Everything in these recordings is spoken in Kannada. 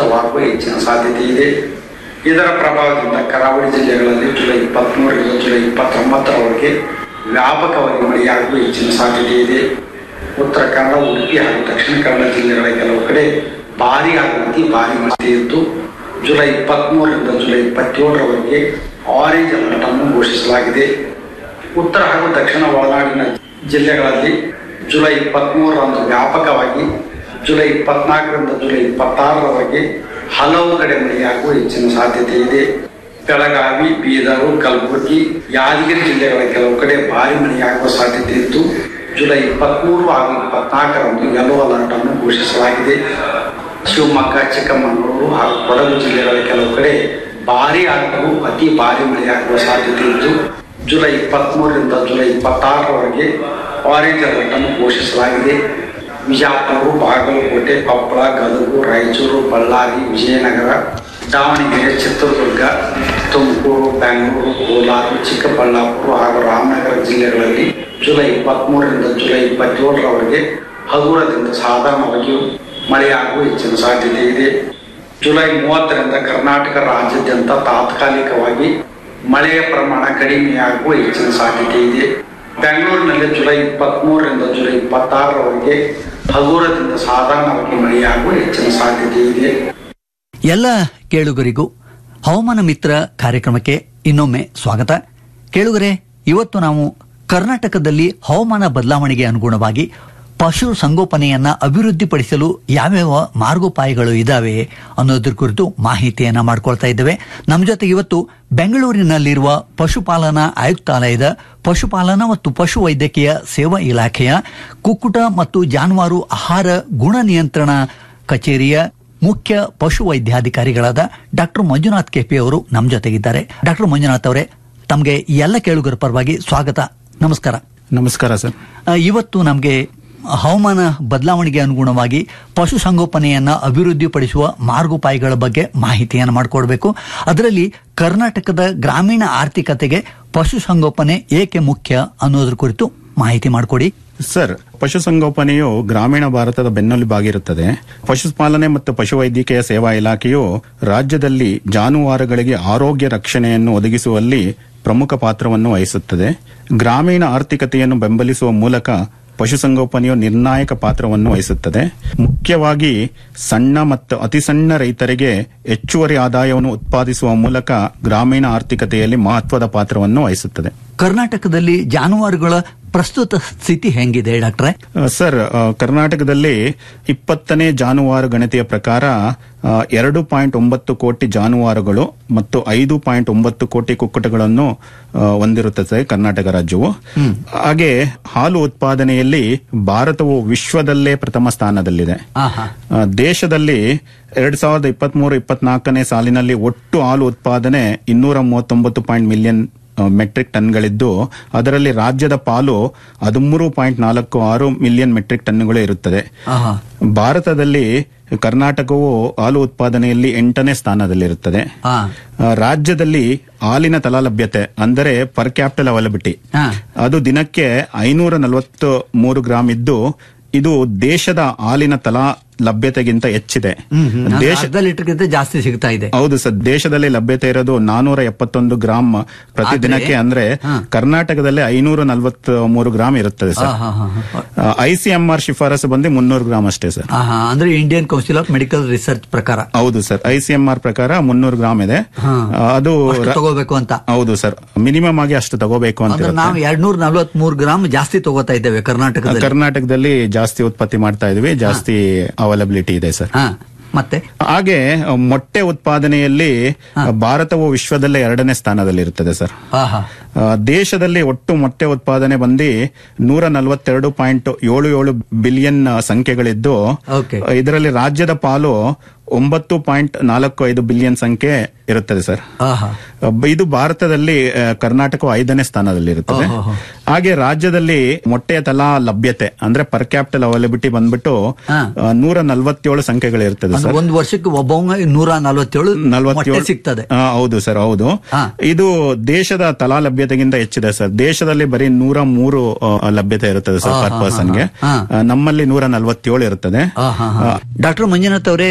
ಕುಸಿತವಾಗುವ ಹೆಚ್ಚಿನ ಸಾಧ್ಯತೆ ಇದೆ ಇದರ ಪ್ರಭಾವದಿಂದ ಕರಾವಳಿ ಜಿಲ್ಲೆಗಳಲ್ಲಿ ಜುಲೈ ಇಪ್ಪತ್ತ್ಮೂರರಿಂದ ಜುಲೈ ಇಪ್ಪತ್ತೊಂಬತ್ತರವರೆಗೆ ವ್ಯಾಪಕವಾಗಿ ಮಳೆಯಾಗುವ ಹೆಚ್ಚಿನ ಸಾಧ್ಯತೆ ಇದೆ ಉತ್ತರ ಕನ್ನಡ ಉಡುಪಿ ಹಾಗೂ ದಕ್ಷಿಣ ಕನ್ನಡ ಜಿಲ್ಲೆಗಳ ಕೆಲವು ಕಡೆ ಭಾರಿ ಹಾಗೂ ಅತಿ ಭಾರಿ ಮಳೆ ಇದ್ದು ಜುಲೈ ಇಪ್ಪತ್ತ್ಮೂರರಿಂದ ಜುಲೈ ಇಪ್ಪತ್ತೇಳರವರೆಗೆ ಆರೆಂಜ್ ಅಲರ್ಟ್ ಅನ್ನು ಘೋಷಿಸಲಾಗಿದೆ ಉತ್ತರ ಹಾಗೂ ದಕ್ಷಿಣ ಒಳನಾಡಿನ ಜಿಲ್ಲೆಗಳಲ್ಲಿ ಜುಲೈ ಇಪ್ಪತ್ತ್ಮೂರರಂದು ವ್ಯಾಪಕವಾಗಿ ಜುಲೈ ಇಪ್ಪತ್ನಾಲ್ಕರಿಂದ ಜುಲೈ ಇಪ್ಪತ್ತಾರರವರೆಗೆ ಹಲವು ಕಡೆ ಮಳೆಯಾಗುವ ಹೆಚ್ಚಿನ ಸಾಧ್ಯತೆ ಇದೆ ಬೆಳಗಾವಿ ಬೀದರು ಕಲಬುರಗಿ ಯಾದಗಿರಿ ಜಿಲ್ಲೆಗಳ ಕೆಲವು ಕಡೆ ಭಾರಿ ಮಳೆಯಾಗುವ ಸಾಧ್ಯತೆ ಇದ್ದು ಜುಲೈ ಇಪ್ಪತ್ತ್ಮೂರು ಹಾಗೂ ಇಪ್ಪತ್ನಾಲ್ಕರಂದು ಯೆಲ್ಲೋ ಅಲರ್ಟ್ ಅನ್ನು ಘೋಷಿಸಲಾಗಿದೆ ಶಿವಮೊಗ್ಗ ಚಿಕ್ಕಮಗಳೂರು ಹಾಗೂ ಕೊಡಗು ಜಿಲ್ಲೆಗಳ ಕೆಲವು ಕಡೆ ಭಾರಿ ಹಾಗೂ ಅತಿ ಭಾರಿ ಮಳೆಯಾಗುವ ಸಾಧ್ಯತೆ ಇದ್ದು ಜುಲೈ ಇಪ್ಪತ್ತ್ಮೂರರಿಂದ ಜುಲೈ ಇಪ್ಪತ್ತಾರರವರೆಗೆ ಆರೆಂಜ್ ಅಲರ್ಟ್ ಅನ್ನು ಘೋಷಿಸಲಾಗಿದೆ ವಿಜಯಪುರ ಬಾಗಲಕೋಟೆ ಕೊಪ್ಪಳ ಗದಗು ರಾಯಚೂರು ಬಳ್ಳಾರಿ ವಿಜಯನಗರ ದಾವಣಗೆರೆ ಚಿತ್ರದುರ್ಗ ತುಮಕೂರು ಬೆಂಗಳೂರು ಕೋಲಾರ ಚಿಕ್ಕಬಳ್ಳಾಪುರ ಹಾಗೂ ರಾಮನಗರ ಜಿಲ್ಲೆಗಳಲ್ಲಿ ಜುಲೈ ಇಪ್ಪತ್ತ್ಮೂರರಿಂದ ಜುಲೈ ಇಪ್ಪತ್ತೇಳರವರೆಗೆ ಹಗುರದಿಂದ ಸಾಧಾರಣವಾಗಿ ಮಳೆಯಾಗುವ ಹೆಚ್ಚಿನ ಸಾಧ್ಯತೆ ಇದೆ ಜುಲೈ ಮೂವತ್ತರಿಂದ ಕರ್ನಾಟಕ ರಾಜ್ಯಾದ್ಯಂತ ತಾತ್ಕಾಲಿಕವಾಗಿ ಮಳೆಯ ಪ್ರಮಾಣ ಕಡಿಮೆಯಾಗುವ ಹೆಚ್ಚಿನ ಸಾಧ್ಯತೆ ಇದೆ ಬೆಂಗಳೂರಿನಲ್ಲಿ ಜುಲೈ ಇಪ್ಪತ್ತ್ಮೂರರಿಂದ ಜುಲೈ ಇಪ್ಪತ್ತಾರರವರೆಗೆ ಹಗುರದಿಂದ ಸಾಧಾರಣವಾಗಿ ಮಳೆಯಾಗುವ ಹೆಚ್ಚಿನ ಸಾಧ್ಯತೆ ಇದೆ ಎಲ್ಲ ಕೇಳುಗರಿಗೂ ಹವಾಮಾನ ಮಿತ್ರ ಕಾರ್ಯಕ್ರಮಕ್ಕೆ ಇನ್ನೊಮ್ಮೆ ಸ್ವಾಗತ ಕೇಳುಗರೆ ಇವತ್ತು ನಾವು ಕರ್ನಾಟಕದಲ್ಲಿ ಹವಾಮಾನ ಬದಲಾವಣೆಗೆ ಅನುಗುಣವಾಗಿ ಪಶು ಸಂಗೋಪನೆಯನ್ನ ಅಭಿವೃದ್ಧಿಪಡಿಸಲು ಯಾವ್ಯಾವ ಮಾರ್ಗೋಪಾಯಗಳು ಇದಾವೆ ಅನ್ನೋದ್ರ ಕುರಿತು ಮಾಹಿತಿಯನ್ನ ಮಾಡ್ಕೊಳ್ತಾ ಇದ್ದೇವೆ ನಮ್ಮ ಜೊತೆ ಇವತ್ತು ಬೆಂಗಳೂರಿನಲ್ಲಿರುವ ಪಶುಪಾಲನಾ ಆಯುಕ್ತಾಲಯದ ಪಶುಪಾಲನಾ ಮತ್ತು ಪಶು ವೈದ್ಯಕೀಯ ಸೇವಾ ಇಲಾಖೆಯ ಕುಕ್ಕುಟ ಮತ್ತು ಜಾನುವಾರು ಆಹಾರ ಗುಣ ನಿಯಂತ್ರಣ ಕಚೇರಿಯ ಮುಖ್ಯ ಪಶು ವೈದ್ಯಾಧಿಕಾರಿಗಳಾದ ಡಾಕ್ಟರ್ ಮಂಜುನಾಥ್ ಕೆಪಿ ಅವರು ನಮ್ಮ ಜೊತೆಗಿದ್ದಾರೆ ಡಾಕ್ಟರ್ ಮಂಜುನಾಥ್ ಅವರೇ ತಮಗೆ ಎಲ್ಲ ಕೇಳುಗರ ಪರವಾಗಿ ಸ್ವಾಗತ ನಮಸ್ಕಾರ ನಮಸ್ಕಾರ ಸರ್ ಆ, ಇವತ್ತು ನಮಗೆ ಹವಾಮಾನ ಬದಲಾವಣೆಗೆ ಅನುಗುಣವಾಗಿ ಪಶು ಸಂಗೋಪನೆಯನ್ನ ಅಭಿವೃದ್ಧಿಪಡಿಸುವ ಮಾರ್ಗೋಪಾಯಗಳ ಬಗ್ಗೆ ಮಾಹಿತಿಯನ್ನು ಮಾಡಿಕೊಡ್ಬೇಕು ಅದರಲ್ಲಿ ಕರ್ನಾಟಕದ ಗ್ರಾಮೀಣ ಆರ್ಥಿಕತೆಗೆ ಪಶು ಸಂಗೋಪನೆ ಏಕೆ ಮುಖ್ಯ ಅನ್ನೋದ್ರ ಕುರಿತು ಮಾಹಿತಿ ಮಾಡಿಕೊಡಿ ಸರ್ ಪಶುಸಂಗೋಪನೆಯು ಗ್ರಾಮೀಣ ಭಾರತದ ಬೆನ್ನೆಲುಬಾಗಿರುತ್ತದೆ ಪಶುಪಾಲನೆ ಮತ್ತು ಪಶುವೈದ್ಯಕೀಯ ಸೇವಾ ಇಲಾಖೆಯು ರಾಜ್ಯದಲ್ಲಿ ಜಾನುವಾರುಗಳಿಗೆ ಆರೋಗ್ಯ ರಕ್ಷಣೆಯನ್ನು ಒದಗಿಸುವಲ್ಲಿ ಪ್ರಮುಖ ಪಾತ್ರವನ್ನು ವಹಿಸುತ್ತದೆ ಗ್ರಾಮೀಣ ಆರ್ಥಿಕತೆಯನ್ನು ಬೆಂಬಲಿಸುವ ಮೂಲಕ ಪಶುಸಂಗೋಪನೆಯು ನಿರ್ಣಾಯಕ ಪಾತ್ರವನ್ನು ವಹಿಸುತ್ತದೆ ಮುಖ್ಯವಾಗಿ ಸಣ್ಣ ಮತ್ತು ಅತಿ ಸಣ್ಣ ರೈತರಿಗೆ ಹೆಚ್ಚುವರಿ ಆದಾಯವನ್ನು ಉತ್ಪಾದಿಸುವ ಮೂಲಕ ಗ್ರಾಮೀಣ ಆರ್ಥಿಕತೆಯಲ್ಲಿ ಮಹತ್ವದ ಪಾತ್ರವನ್ನು ವಹಿಸುತ್ತದೆ ಕರ್ನಾಟಕದಲ್ಲಿ ಜಾನುವಾರುಗಳ ಪ್ರಸ್ತುತ ಸ್ಥಿತಿ ಹೆಂಗಿದೆ ಡಾಕ್ಟ್ರೆ ಆ, ಸರ್ ಆ, ಕರ್ನಾಟಕದಲ್ಲಿ ಇಪ್ಪತ್ತನೇ ಜಾನುವಾರು ಗಣತಿಯ ಪ್ರಕಾರ ಆ, ಎರಡು ಪಾಯಿಂಟ್ ಒಂಬತ್ತು ಕೋಟಿ ಜಾನುವಾರುಗಳು ಮತ್ತು ಐದು ಪಾಯಿಂಟ್ ಒಂಬತ್ತು ಕೋಟಿ ಕುಕ್ಕುಟಗಳನ್ನು ಆ, ಹೊಂದಿರುತ್ತದೆ ಕರ್ನಾಟಕ ರಾಜ್ಯವು ಹಾಗೆ ಹಾಲು ಉತ್ಪಾದನೆಯಲ್ಲಿ ಭಾರತವು ವಿಶ್ವದಲ್ಲೇ ಪ್ರಥಮ ಸ್ಥಾನದಲ್ಲಿದೆ ಆಹಾ. ಆ, ದೇಶದಲ್ಲಿ ಎರಡ್ ಸಾವಿರದ ಇಪ್ಪತ್ಮೂರು ಇಪ್ಪತ್ನಾಲ್ಕನೇ ಸಾಲಿನಲ್ಲಿ ಒಟ್ಟು ಹಾಲು ಉತ್ಪಾದನೆ ಇನ್ನೂರ ಮೂವತ್ತೊಂಬತ್ತು ಪಾಯಿಂಟ್ ಮಿಲಿಯನ್ ಆ, ಮೆಟ್ರಿಕ್ ಟನ್ಗಳಿದ್ದು ಅದರಲ್ಲಿ ರಾಜ್ಯದ ಪಾಲು ಹದಿಮೂರು ಪಾಯಿಂಟ್ ನಾಲ್ಕು ಆರು ಮಿಲಿಯನ್ ಮೆಟ್ರಿಕ್ ಟನ್ಗಳು ಇರುತ್ತದೆ ಆಹಾ. ಭಾರತದಲ್ಲಿ ಕರ್ನಾಟಕವು ಹಾಲು ಉತ್ಪಾದನೆಯಲ್ಲಿ ಎಂಟನೇ ಸ್ಥಾನದಲ್ಲಿರುತ್ತದೆ ಆ. ಆ, ರಾಜ್ಯದಲ್ಲಿ ಹಾಲಿನ ತಲಾಲಭ್ಯತೆ ಅಂದರೆ ಪರ್ ಕ್ಯಾಪಿಟಲ್ ಅವೈಲಬಿಲಿಟಿ ಹಾ. ಅದು ದಿನಕ್ಕೆ ಐನೂರ ನಲವತ್ತು ಮೂರು ಗ್ರಾಂ ಇದ್ದು ಇದು ದೇಶದ ಹಾಲಿನ ತಲಾ ಲಭ್ಯತೆಗಿಂತ ಹೆಚ್ಚಿದೆ ಅಂದ್ರೆ ದೇಶ ಅರ್ಧ ಲೀಟರ್ಗಿಂತ ಜಾಸ್ತಿ ಸಿಗ್ತಾ ಇದೆ ಹೌದು ಸರ್ ದೇಶದಲ್ಲಿ ಲಭ್ಯತೆ ಇರೋದು ನಾನೂರ ಎಪ್ಪತ್ತೊಂದು ಗ್ರಾಂ ಪ್ರತಿ ಆದ್ರೆ- ದಿನಕ್ಕೆ ಅಂದ್ರೆ ಹಾ. ಕರ್ನಾಟಕದಲ್ಲಿ ಐನೂರ ನಲವತ್ತ್ ಮೂರು ಗ್ರಾಂ ಇರುತ್ತದೆ ಸರ್ ಆಹಾ, ಹಾ, ಹಾ. ಐಸಿಎಂಆರ್ ಶಿಫಾರಸು ಬಂದು ಮುನ್ನೂರು ಗ್ರಾಂ ಅಷ್ಟೇ ಸರ್ ಆಹಾ, ಅಂದ್ರೆ Indian Council of Medical Research ಪ್ರಕಾರ ಹೌದು ಸರ್ ಐಸಿಎಂಆರ್ ಪ್ರಕಾರ ಮುನ್ನೂರು ಗ್ರಾಂ ಇದೆ ಹಾ. ಆ, ಅದು ಅಷ್ಟು ರ- ತಗೋಬೇಕು ಅಂತ ಹೌದು ಸರ್ ಮಿನಿಮಮ್ ಆಗಿ ಅಷ್ಟು ತಗೋಬೇಕು ಅಂತ ಅಂದ್ರೆ ಇರುತ್ತೆ. ನಾವು ಎರಡ್ನೂರ ನಲ್ವತ್ ಮೂರು ಗ್ರಾಮ್ ಜಾಸ್ತಿ ತಗೋತಾ ಇದ್ದೇವೆ ಕರ್ನಾಟಕದಲ್ಲಿ ಕರ್ನಾಟಕದಲ್ಲಿ ಜಾಸ್ತಿ ಉತ್ಪತ್ತಿ ಮಾಡ್ತಾ ಇದೀವಿ ಜಾಸ್ತಿ ಅವೈಲಬಿಲಿಟಿ ಇದೆ ಸರ್ ಹಾ ಮತ್ತೆ ಹಾಗೆ ಅ, ಮೊಟ್ಟೆ ಉತ್ಪಾದನೆಯಲ್ಲಿ ಭಾರತವು ವಿಶ್ವದಲ್ಲೇ ಎರಡನೇ ಸ್ಥಾನದಲ್ಲಿ ಇರುತ್ತದೆ ಸರ್ ಆಹಾ ಆ, ದೇಶದಲ್ಲಿ ಒಟ್ಟು ಮೊಟ್ಟೆ ಉತ್ಪಾದನೆ ಬಂದು ನೂರ ನಲವತ್ತೆರಡು ಪಾಯಿಂಟ್ ಏಳು ಏಳು ಬಿಲಿಯನ್ ಸಂಖ್ಯೆಗಳಿದ್ದು Okay. ಇದರಲ್ಲಿ ರಾಜ್ಯದ ಪಾಲು ಒಂಬತ್ತು ಪಾಯಿಂಟ್ ನಾಲ್ಕು ಐದು ಬಿಲಿಯನ್ ಸಂಖ್ಯೆ ಇರುತ್ತದೆ ಸರ್ ಆಹಾ ಅಹ್, ಇದು ಭಾರತದಲ್ಲಿ ಅಹ್, ಕರ್ನಾಟಕವು ಐದನೇ ಸ್ಥಾನದಲ್ಲಿರುತ್ತದೆ ಓಹೋಹೋ. ಹಾಗೆ ರಾಜ್ಯದಲ್ಲಿ ಮೊಟ್ಟೆಯ ತಲಾ ಲಭ್ಯತೆ ಅಂದ್ರೆ ಪರ್ ಕ್ಯಾಪಿಟಲ್ ಅವೈಲಬಿಲಿಟಿ ಬಂದ್ಬಿಟ್ಟು ಹಾ. ಅಹ್, ನೂರ ನಲವತ್ತೇಳು ಸಂಖ್ಯೆಗಳಿರ್ತದೆ ಅಂದ್ರೆ ಸರ್ ಒಂದು ವರ್ಷಕ್ಕೆ ಒಬ್ಬವಂಗ ನೂರ ನಲವತ್ತೇಳು ಮೊಟ್ಟೆ ನಲವತ್ತೇಳು ಸಿಗ್ತದೆ ಆ, ಹೌದು ಸರ್ ಹೌದು ಹಾ. ಇದು ದೇಶದ ತಲಾ ಲಭ್ಯತೆಗಿಂತ ಹೆಚ್ಚಿದೆ ಸರ್ ದೇಶದಲ್ಲಿ ಬರೀ ನೂರ ಮೂರು ಆ, ಲಭ್ಯತೆ ಇರುತ್ತದೆ ಸರ್ ಆ, ಪರ್ ಹಾ, ಪರ್ಸನ್ಗೆ ಹಾ. ಆ, ನಮ್ಮಲ್ಲಿ ನೂರ ನಲವತ್ತೇಳು ಇರುತ್ತದೆ ಆಹಾ, ಹಾ. ಡಾಕ್ಟರ್ ಮಂಜುನಾಥ್ ಅವರೇ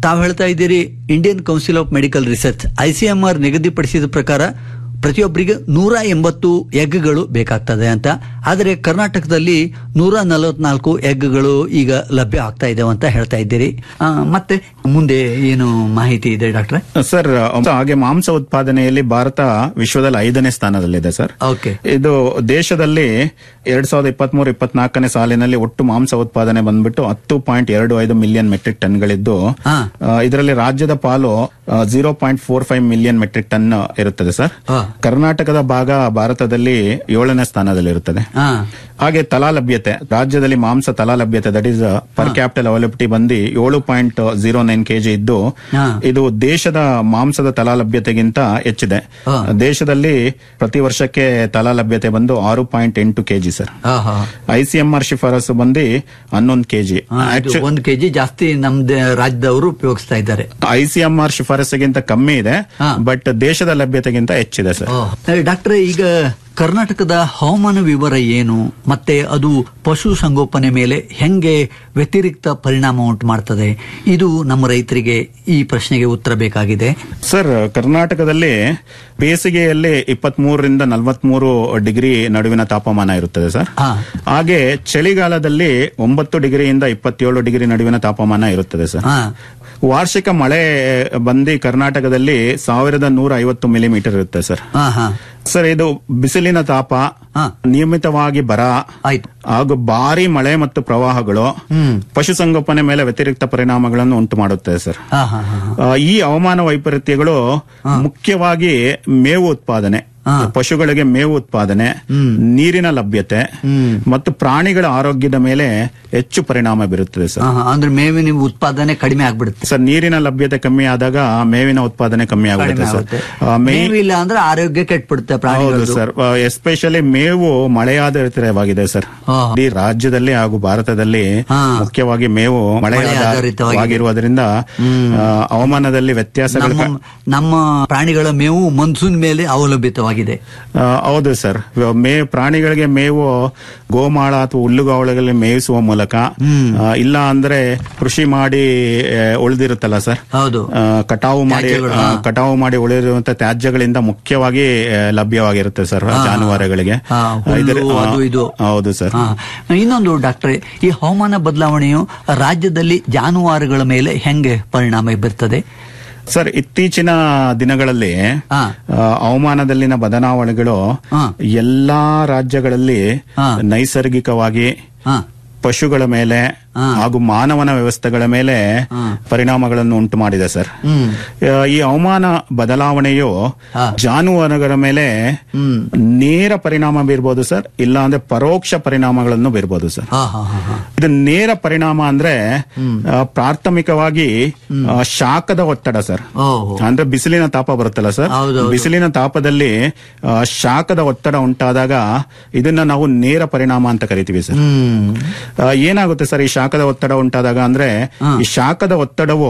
ತಾವು ಹೇಳ್ತಾ ಇದ್ದೀರಿ Indian Council of Medical Research ICMR ನಿಗದಿಪಡಿಸಿದ ಪ್ರಕಾರ ಪ್ರತಿಯೊಬ್ಬರಿಗೆ ನೂರ ಎಂಬತ್ತು ಎಗ್ಗಳು ಬೇಕಾಗ್ತದೆ ಅಂತ ಆದರೆ ಕರ್ನಾಟಕದಲ್ಲಿ ನೂರ ನಲವತ್ನಾಲ್ಕು ಎಗ್ಗಳು ಈಗ ಲಭ್ಯ ಆಗ್ತಾ ಇದಾವೆ ಅಂತ ಹೇಳ್ತಾ ಇದ್ದೀರಿ ಆ, ಮತ್ತೆ ಮುಂದೆ ಏನು ಮಾಹಿತಿ ಇದೆ ಡಾಕ್ಟ್ರೆ ಸರ್ ಹಾಗೆ ಮಾಂಸ ಉತ್ಪಾದನೆಯಲ್ಲಿ ಭಾರತ ವಿಶ್ವದಲ್ಲಿ ಐದನೇ ಸ್ಥಾನದಲ್ಲಿದೆ ಸರ್ ಓಕೆ ಇದು ದೇಶದಲ್ಲಿ ಎರಡ್ ಸಾವಿರದ ಇಪ್ಪತ್ತ್ ಮೂರು ಇಪ್ಪತ್ನಾಲ್ಕನೇ ಸಾಲಿನಲ್ಲಿ ಒಟ್ಟು ಮಾಂಸ ಉತ್ಪಾದನೆ ಬಂದ್ಬಿಟ್ಟು ಹತ್ತು ಪಾಯಿಂಟ್ ಎರಡು ಐದು ಮಿಲಿಯನ್ ಮೆಟ್ರಿಕ್ ಟನ್ಗಳಿದ್ದು ಹಾ. ಇದರಲ್ಲಿ ರಾಜ್ಯದ ಪಾಲು zero point four five million metric tonne ಇರುತ್ತದೆ ಸರ್ ಹಾ. ಕರ್ನಾಟಕದ ಭಾಗ ಭಾರತದಲ್ಲಿ ಏಳನೇ ಸ್ಥಾನದಲ್ಲಿರುತ್ತದೆ ಹಾ ಹಾಗೆ ತಲಾ ಲಭ್ಯತೆ ರಾಜ್ಯದಲ್ಲಿ ಮಾಂಸ ತಲಾ ಲಭ್ಯತೆ that is per capital availability ಬಂದು ಏಳು ಪಾಯಿಂಟ್ ಜೀರೋ ನೈನ್ ಕೆಜಿ ಇದ್ದು ಹಾ. ಇದು ದೇಶದ ಮಾಂಸದ ತಲಾ ಲಭ್ಯತೆಗಿಂತ ಹೆಚ್ಚಿದೆ ಹಾ. ದೇಶದಲ್ಲಿ ಪ್ರತಿ ವರ್ಷಕ್ಕೆ ತಲಾ ಲಭ್ಯತೆ ಬಂದು ಆರು ಪಾಯಿಂಟ್ ಎಂಟು ಕೆಜಿ ಸರ್ ಹಾ ಹಾ ಐಸಿಎಂಆರ್ ಶಿಫಾರಸು ಬಂದು ಹನ್ನೊಂದು ಕೆಜಿ ಹಾ, ಇದು ಒಂದು ಕೆಜಿ ಜಾಸ್ತಿ ನಮ್ದು ರಾಜ್ಯದವರು ಉಪಯೋಗಿಸ್ತಾ ಇದ್ದಾರೆ ಐಸಿಎಂಆರ್ ಶಿಫಾರಸ್ಸಿಗಿಂತ ಕಮ್ಮಿ ಇದೆ ಹಾ. ಬಟ್ ದೇಶದ ಲಭ್ಯತೆಗಿಂತ ಹೆಚ್ಚಿದೆ ಸರ್ ಡಾಕ್ಟ್ರೆ ಈಗ ಕರ್ನಾಟಕದ ಹವಾಮಾನ ವಿವರ ಏನು ಮತ್ತೆ ಅದು ಪಶು ಸಂಗೋಪನೆ ಮೇಲೆ ಹೆಂಗೆ ವ್ಯತಿರಿಕ್ತ ಪರಿಣಾಮ ಉಂಟು ಮಾಡ್ತದೆ ಇದು ನಮ್ಮ ರೈತರಿಗೆ ಈ ಪ್ರಶ್ನೆಗೆ ಉತ್ತರ ಬೇಕಾಗಿದೆ ಸರ್ ಕರ್ನಾಟಕದಲ್ಲಿ ಬೇಸಿಗೆಯಲ್ಲಿ ಇಪ್ಪತ್ತ್ ಮೂರರಿಂದ ನಲವತ್ಮೂರು ಡಿಗ್ರಿ ನಡುವಿನ ತಾಪಮಾನ ಇರುತ್ತದೆ ಸರ್ ಹಾ. ಹಾಗೆ ಚಳಿಗಾಲದಲ್ಲಿ ಒಂಬತ್ತು ಡಿಗ್ರಿಯಿಂದ ಇಪ್ಪತ್ತೇಳು ಡಿಗ್ರಿ ನಡುವಿನ ತಾಪಮಾನ ಇರುತ್ತದೆ ಸರ್ ಹಾ ವಾರ್ಷಿಕ ಮಳೆ ಬಂದು ಕರ್ನಾಟಕದಲ್ಲಿ ಸಾವಿರದ ನೂರ ಐವತ್ತು ಮಿಲಿಮೀಟರ್ ಇರುತ್ತೆ ಸರ್ ಹಾ ಹಾ ಸರ್ ಇದು ಬಿಸಿಲಿನ ತಾಪ ಹಾ. ನಿಯಮಿತವಾಗಿ ಬರ ಆಯ್ತು ಹಾಗೂ ಭಾರಿ ಮಳೆ ಮತ್ತು ಪ್ರವಾಹಗಳು ಹ್ಮ್ ಪಶುಸಂಗೋಪನೆ ಮೇಲೆ ವ್ಯತಿರಿಕ್ತ ಪರಿಣಾಮಗಳನ್ನು ಉಂಟು ಮಾಡುತ್ತದೆ ಸರ್ ಹಾ ಹಾ ಹಾ ಆ, ಈ ಹವಾಮಾನ ವೈಪರೀತ್ಯಗಳು ಮುಖ್ಯವಾಗಿ ಮೇವು ಉತ್ಪಾದನೆ ಹಾ. ಪಶುಗಳಿಗೆ ಮೇವು ಉತ್ಪಾದನೆ ಹ್ಮ್. ನೀರಿನ ಲಭ್ಯತೆ ಹ್ಮ್. ಮತ್ತು ಪ್ರಾಣಿಗಳ ಆರೋಗ್ಯದ ಮೇಲೆ ಹೆಚ್ಚು ಪರಿಣಾಮ ಬೀರುತ್ತದೆ ಸರ್ ಹಾ, ಹಾ. ಅಂದ್ರೆ ಮೇವಿನ ಉತ್ಪಾದನೆ ಕಡಿಮೆ ಆಗ್ಬಿಡುತ್ತೆ ಸರ್ ನೀರಿನ ಲಭ್ಯತೆ ಕಮ್ಮಿ ಆದಾಗ ಮೇವಿನ ಉತ್ಪಾದನೆ ಕಮ್ಮಿ ಕಡಿಮೆ ಆಗುತ್ತೆ ಸರ್ ಆಗುತ್ತೆ ಆ, ಮೇ- ಮೇವಿಲ್ಲ ಅಂದ್ರೆ ಆರೋಗ್ಯ ಕೆಟ್ಬಿಡುತ್ತೆ ಹೌದು ಪ್ರಾಣಿಗಳು ಸರ್ ಎಸ್ಪೆಷಲಿ ಮೇವು ಮಳೆಯಾಧಾರಿತವಾಗಿದೆ ಸರ್ ಹಾ. ಇಡೀ ರಾಜ್ಯದಲ್ಲಿ ಹಾಗೂ ಭಾರತದಲ್ಲಿ ಹಾ. ಮುಖ್ಯವಾಗಿ ಮೇವು ಮಳೆಯಾಧಾರಿತವಾಗಿದೆ. ಮಳೆಯಾಧಾರಿತವಾಗಿರುವುದರಿಂದ ಆ, ಹವಾಮಾನದಲ್ಲಿ ವ್ಯತ್ಯಾಸಗಳು ನಮ್ಮ ನಮ್ಮ ಪ್ರಾಣಿಗಳ ಮೇವು ಮನ್ಸೂನ್ ಮೇಲೆ ಅವಲಂಬಿತವಾಗಿದೆ ಆ, ಹೌದು ಸರ್ ಮೇ ಪ್ರಾಣಿಗಳಿಗೆ ಮೇವು ಗೋಮಾಳ ಅಥವಾ ಹುಲ್ಲುಗಾವಲಗಳಲ್ಲಿ ಮೇಯಿಸುವ ಮೂಲಕ ಆ, ಇಲ್ಲ ಅಂದ್ರೆ ಕೃಷಿ ಮಾಡಿ ಆ, ಉಳಿದಿರುತ್ತಲ್ಲ ಸರ್ ಹೌದು ಆ, ಕಟಾವು ಮಾಡಿ ತ್ಯಾಜ್ಯಗಳು, ಆ, ಹಾ. ಕಟಾವು ಮಾಡಿ ಉಳಿದಿರುವಂತ ತ್ಯಾಜ್ಯಗಳಿಂದ ಮುಖ್ಯವಾಗಿ ಆ, ಲಭ್ಯವಾಗಿರುತ್ತೆ ಸರ್ ಹಾ. ಜಾನುವಾರುಗಳಿಗೆ ಹಾ, ಆ, ಇದರ- ಹುಲ್ಲು, ಆ, ಅದು ಇದು. ಹೌದು ಸರ್ ಹಾ. ಇನ್ನೊಂದು ಡಾಕ್ಟ್ರೆ ಈ ಹವಾಮಾನ ಬದಲಾವಣೆಯು ರಾಜ್ಯದಲ್ಲಿ ಜಾನುವಾರುಗಳ ಮೇಲೆ ಹೆಂಗೆ ಪರಿಣಾಮ ಬೀರ್ತದೆ ಸರ್ ಇತ್ತೀಚಿನ ದಿನಗಳಲ್ಲಿ ಹಾ. ಆ, ಹವಾಮಾನದಲ್ಲಿನ ಬದಲಾವಣೆಗಳು ಹಾ. ಎಲ್ಲಾ ರಾಜ್ಯಗಳಲ್ಲಿ ಹಾ. ನೈಸರ್ಗಿಕವಾಗಿ ಹಾ ಪಶುಗಳ ಮೇಲೆ ಹಾ. ಹಾಗೂ ಮಾನವನ ವ್ಯವಸ್ಥೆಗಳ ಮೇಲೆ ಹಾ. ಪರಿಣಾಮಗಳನ್ನು ಉಂಟು ಮಾಡಿದೆ ಸರ್ ಹ್ಮ್ ಆ, ಈ ಹವಾಮಾನ ಬದಲಾವಣೆಯು ಹಾ. ಜಾನುವಾರುಗಳ ಮೇಲೆ ಹ್ಮ್ ನೇರ ಪರಿಣಾಮ ಬೀರ್ಬೋದು ಸರ್ ಇಲ್ಲ ಅಂದ್ರೆ ಪರೋಕ್ಷ ಪರಿಣಾಮಗಳನ್ನು ಬೀರ್ಬೋದು ಸರ್ ಹಾ ಹಾ ಹಾ ಹಾ ಇದು ನೇರ ಪರಿಣಾಮ ಅಂದ್ರೆ ಆ, ಪ್ರಾಥಮಿಕವಾಗಿ ಆ, ಶಾಖದ ಒತ್ತಡ ಸರ್ ಓಹೋ ಅಂದ್ರೆ ಬಿಸಿಲಿನ ತಾಪ ಬರುತ್ತಲ್ಲ ಸರ್ ಹೌದೌದು. ಬಿಸಿಲಿನ ತಾಪದಲ್ಲಿ ಆ, ಶಾಖದ ಒತ್ತಡ ಉಂಟಾದಾಗ ಇದನ್ನ ನಾವು ನೇರ ಪರಿಣಾಮ ಅಂತ ಕರಿತೀವಿ ಸರ್ ಹ್ಮ್ ಆ, ಏನಾಗುತ್ತೆ ಸರ್ ಈ ಶಾಖದ ಒತ್ತಡ ಉಂಟಾದಾಗ ಅಂದ್ರೆ ಹಾ. ಈ ಶಾಖದ ಒತ್ತಡವು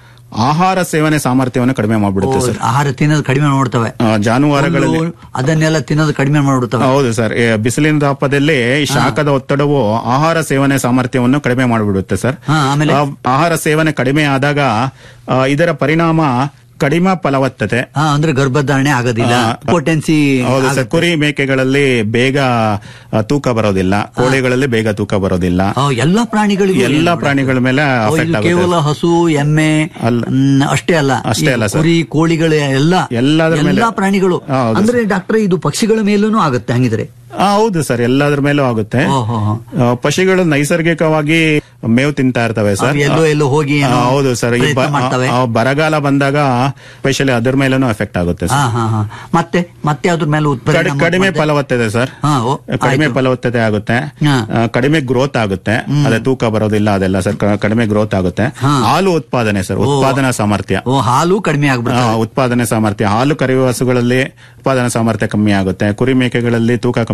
ಆಹಾರ ಸೇವನೆ ಸಾಮರ್ಥ್ಯವನ್ನು ಕಡಿಮೆ ಮಾಡ್ಬಿಡುತ್ತೆ ಓ, ಸರ್ ಆಹಾರ ತಿನ್ನೋದು ಕಡಿಮೆ ಮಾಡ್ಬಿಡ್ತವೆ ಆ, ಜಾನುವಾರುಗಳಲ್ಲಿ ಹುಲ್ಲು, ಅದನ್ನೆಲ್ಲ ತಿನ್ನೋದು ಕಡಿಮೆ ಮಾಡ್ಬಿಡ್ತವೆ ಹೌದು ಸರ್ ಈ ಬಿಸಿಲಿನ ತಾಪದಲ್ಲಿ ಈ ಶಾಖದ ಒತ್ತಡವು ಆಹಾರ ಸೇವನೆ ಸಾಮರ್ಥ್ಯವನ್ನು ಕಡಿಮೆ ಮಾಡಿಬಿಡುತ್ತೆ ಸರ್ ಹಾ, ಆಮೇಲೆ? ಆ, ಆಹಾರ ಸೇವನೆ ಕಡಿಮೆ ಆದಾಗ ಆ, ಇದರ ಪರಿಣಾಮ ಕಡಿಮೆ ಫಲವತ್ತತೆ ಹಾ ಅಂದ್ರೆ ಗರ್ಭಧಾರಣೆ ಆಗೋದಿಲ್ಲ ಆ, ಪೊಟೆನ್ಸಿ ಹೌದು ಸರ್ ಕುರಿ ಮೇಕೆಗಳಲ್ಲಿ ಬೇಗ ಆ, ತೂಕ ಬರೋದಿಲ್ಲ ಕೋಳಿಗಳಲ್ಲಿ ಬೇಗ ತೂಕ ಬರೋದಿಲ್ಲ ಎಲ್ಲಾ ಪ್ರಾಣಿಗಳಿಗೂ ಎಲ್ಲಾ ಏನು ಪ್ರಾಣಿಗಳ ಮೇಲೆ ಓ, ಅಫೆಕ್ಟ್ ಇದು ಆಗುತ್ತೆ ಕೇವಲ ಹಸು ಎಮ್ಮೆ ಅಲ್ಲ. ಮ್, ಅಷ್ಟೇ ಅಲ್ಲ ಅಷ್ಟೇ ಈ ಅಲ್ಲ ಸರ್. ಕುರಿ ಕೋಳಿಗಳು ಎಲ್ಲ ಎಲ್ಲದ್ರ ಮೇಲೆ. ಎಲ್ಲಾ ಪ್ರಾಣಿಗಳು ಹಾ, ಹೌದು ಅಂದ್ರೆ ಡಾಕ್ಟರ್ ಇದು ಪಕ್ಷಿಗಳ ಮೇಲೂ ಆಗುತ್ತೆ ಹಂಗಿದ್ರೆ ಆ, ಹೌದು ಸರ್ ಎಲ್ಲದ್ರ ಮೇಲೂ ಆಗುತ್ತೆ ಓಹೋ ಆ, ಪಶುಗಳು ನೈಸರ್ಗಿಕವಾಗಿ ಮೇವು ತಿಂತಾ ಇರ್ತವೆ ಸರ್ ಅವು ಎಲ್ಲೋ ಎಲ್ಲೋ ಹೋಗಿ ಏನೋ ಆ, ಹೌದು ಸರ್ ಈ ಬ- ಪ್ರಯತ್ನ ಮಾಡ್ತವೆ. ಆ, ಬರಗಾಲ ಬಂದಾಗ ಸ್ಪೆಷಲಿ ಅದ್ರ ಮೇಲೂ ಎಫೆಕ್ಟ್ ಆಗುತ್ತೆ ಹಾ ಸರ್ ಹಾ ಹಾ ಮತ್ತೆ ಮತ್ತೆ ಅದ್ರ ಮೇಲೆ ಕಡಿ- ಉತ್ಪನ್ನ ಕಡಿಮೆ ಫಲವತ್ತತೆ ಸರ್ ಹಾ, ಓ, ಕಡಿಮೆ ಆಯ್ತು. ಫಲವತ್ತತೆ ಆಗುತ್ತೆ ಹಾ. ಆ, ಕಡಿಮೆ ಗ್ರೋತ್ ಆಗುತ್ತೆ ಅದೇ ತೂಕ ಬರೋದಿಲ್ಲ ಅದೆಲ್ಲ ಸರ್ ಕ- ಕಡಿಮೆ ಗ್ರೋತ್ ಆಗುತ್ತೆ ಹಾ. ಹಾಲು ಉತ್ಪಾದನೆ ಸರ್ ಉತ್ಪಾದನಾ ಸಾಮರ್ಥ್ಯ ಓ ಹಾಲು ಕಡಿಮೆ ಆ, ಆಗ್ಬಿಡುತ್ತೆ ಉತ್ಪಾದನೆ ಸಾಮರ್ಥ್ಯ ಹಾಲು ಕರೆಯುವ ಹಸುಗಳಲ್ಲಿ ಉತ್ಪಾದನಾ ಸಾಮರ್ಥ್ಯ ಕಮ್ಮಿ ಆಗುತ್ತೆ ಕುರಿ ಮೇಕೆಗಳಲ್ಲಿ ತೂಕ ಕಮ್ಮಿ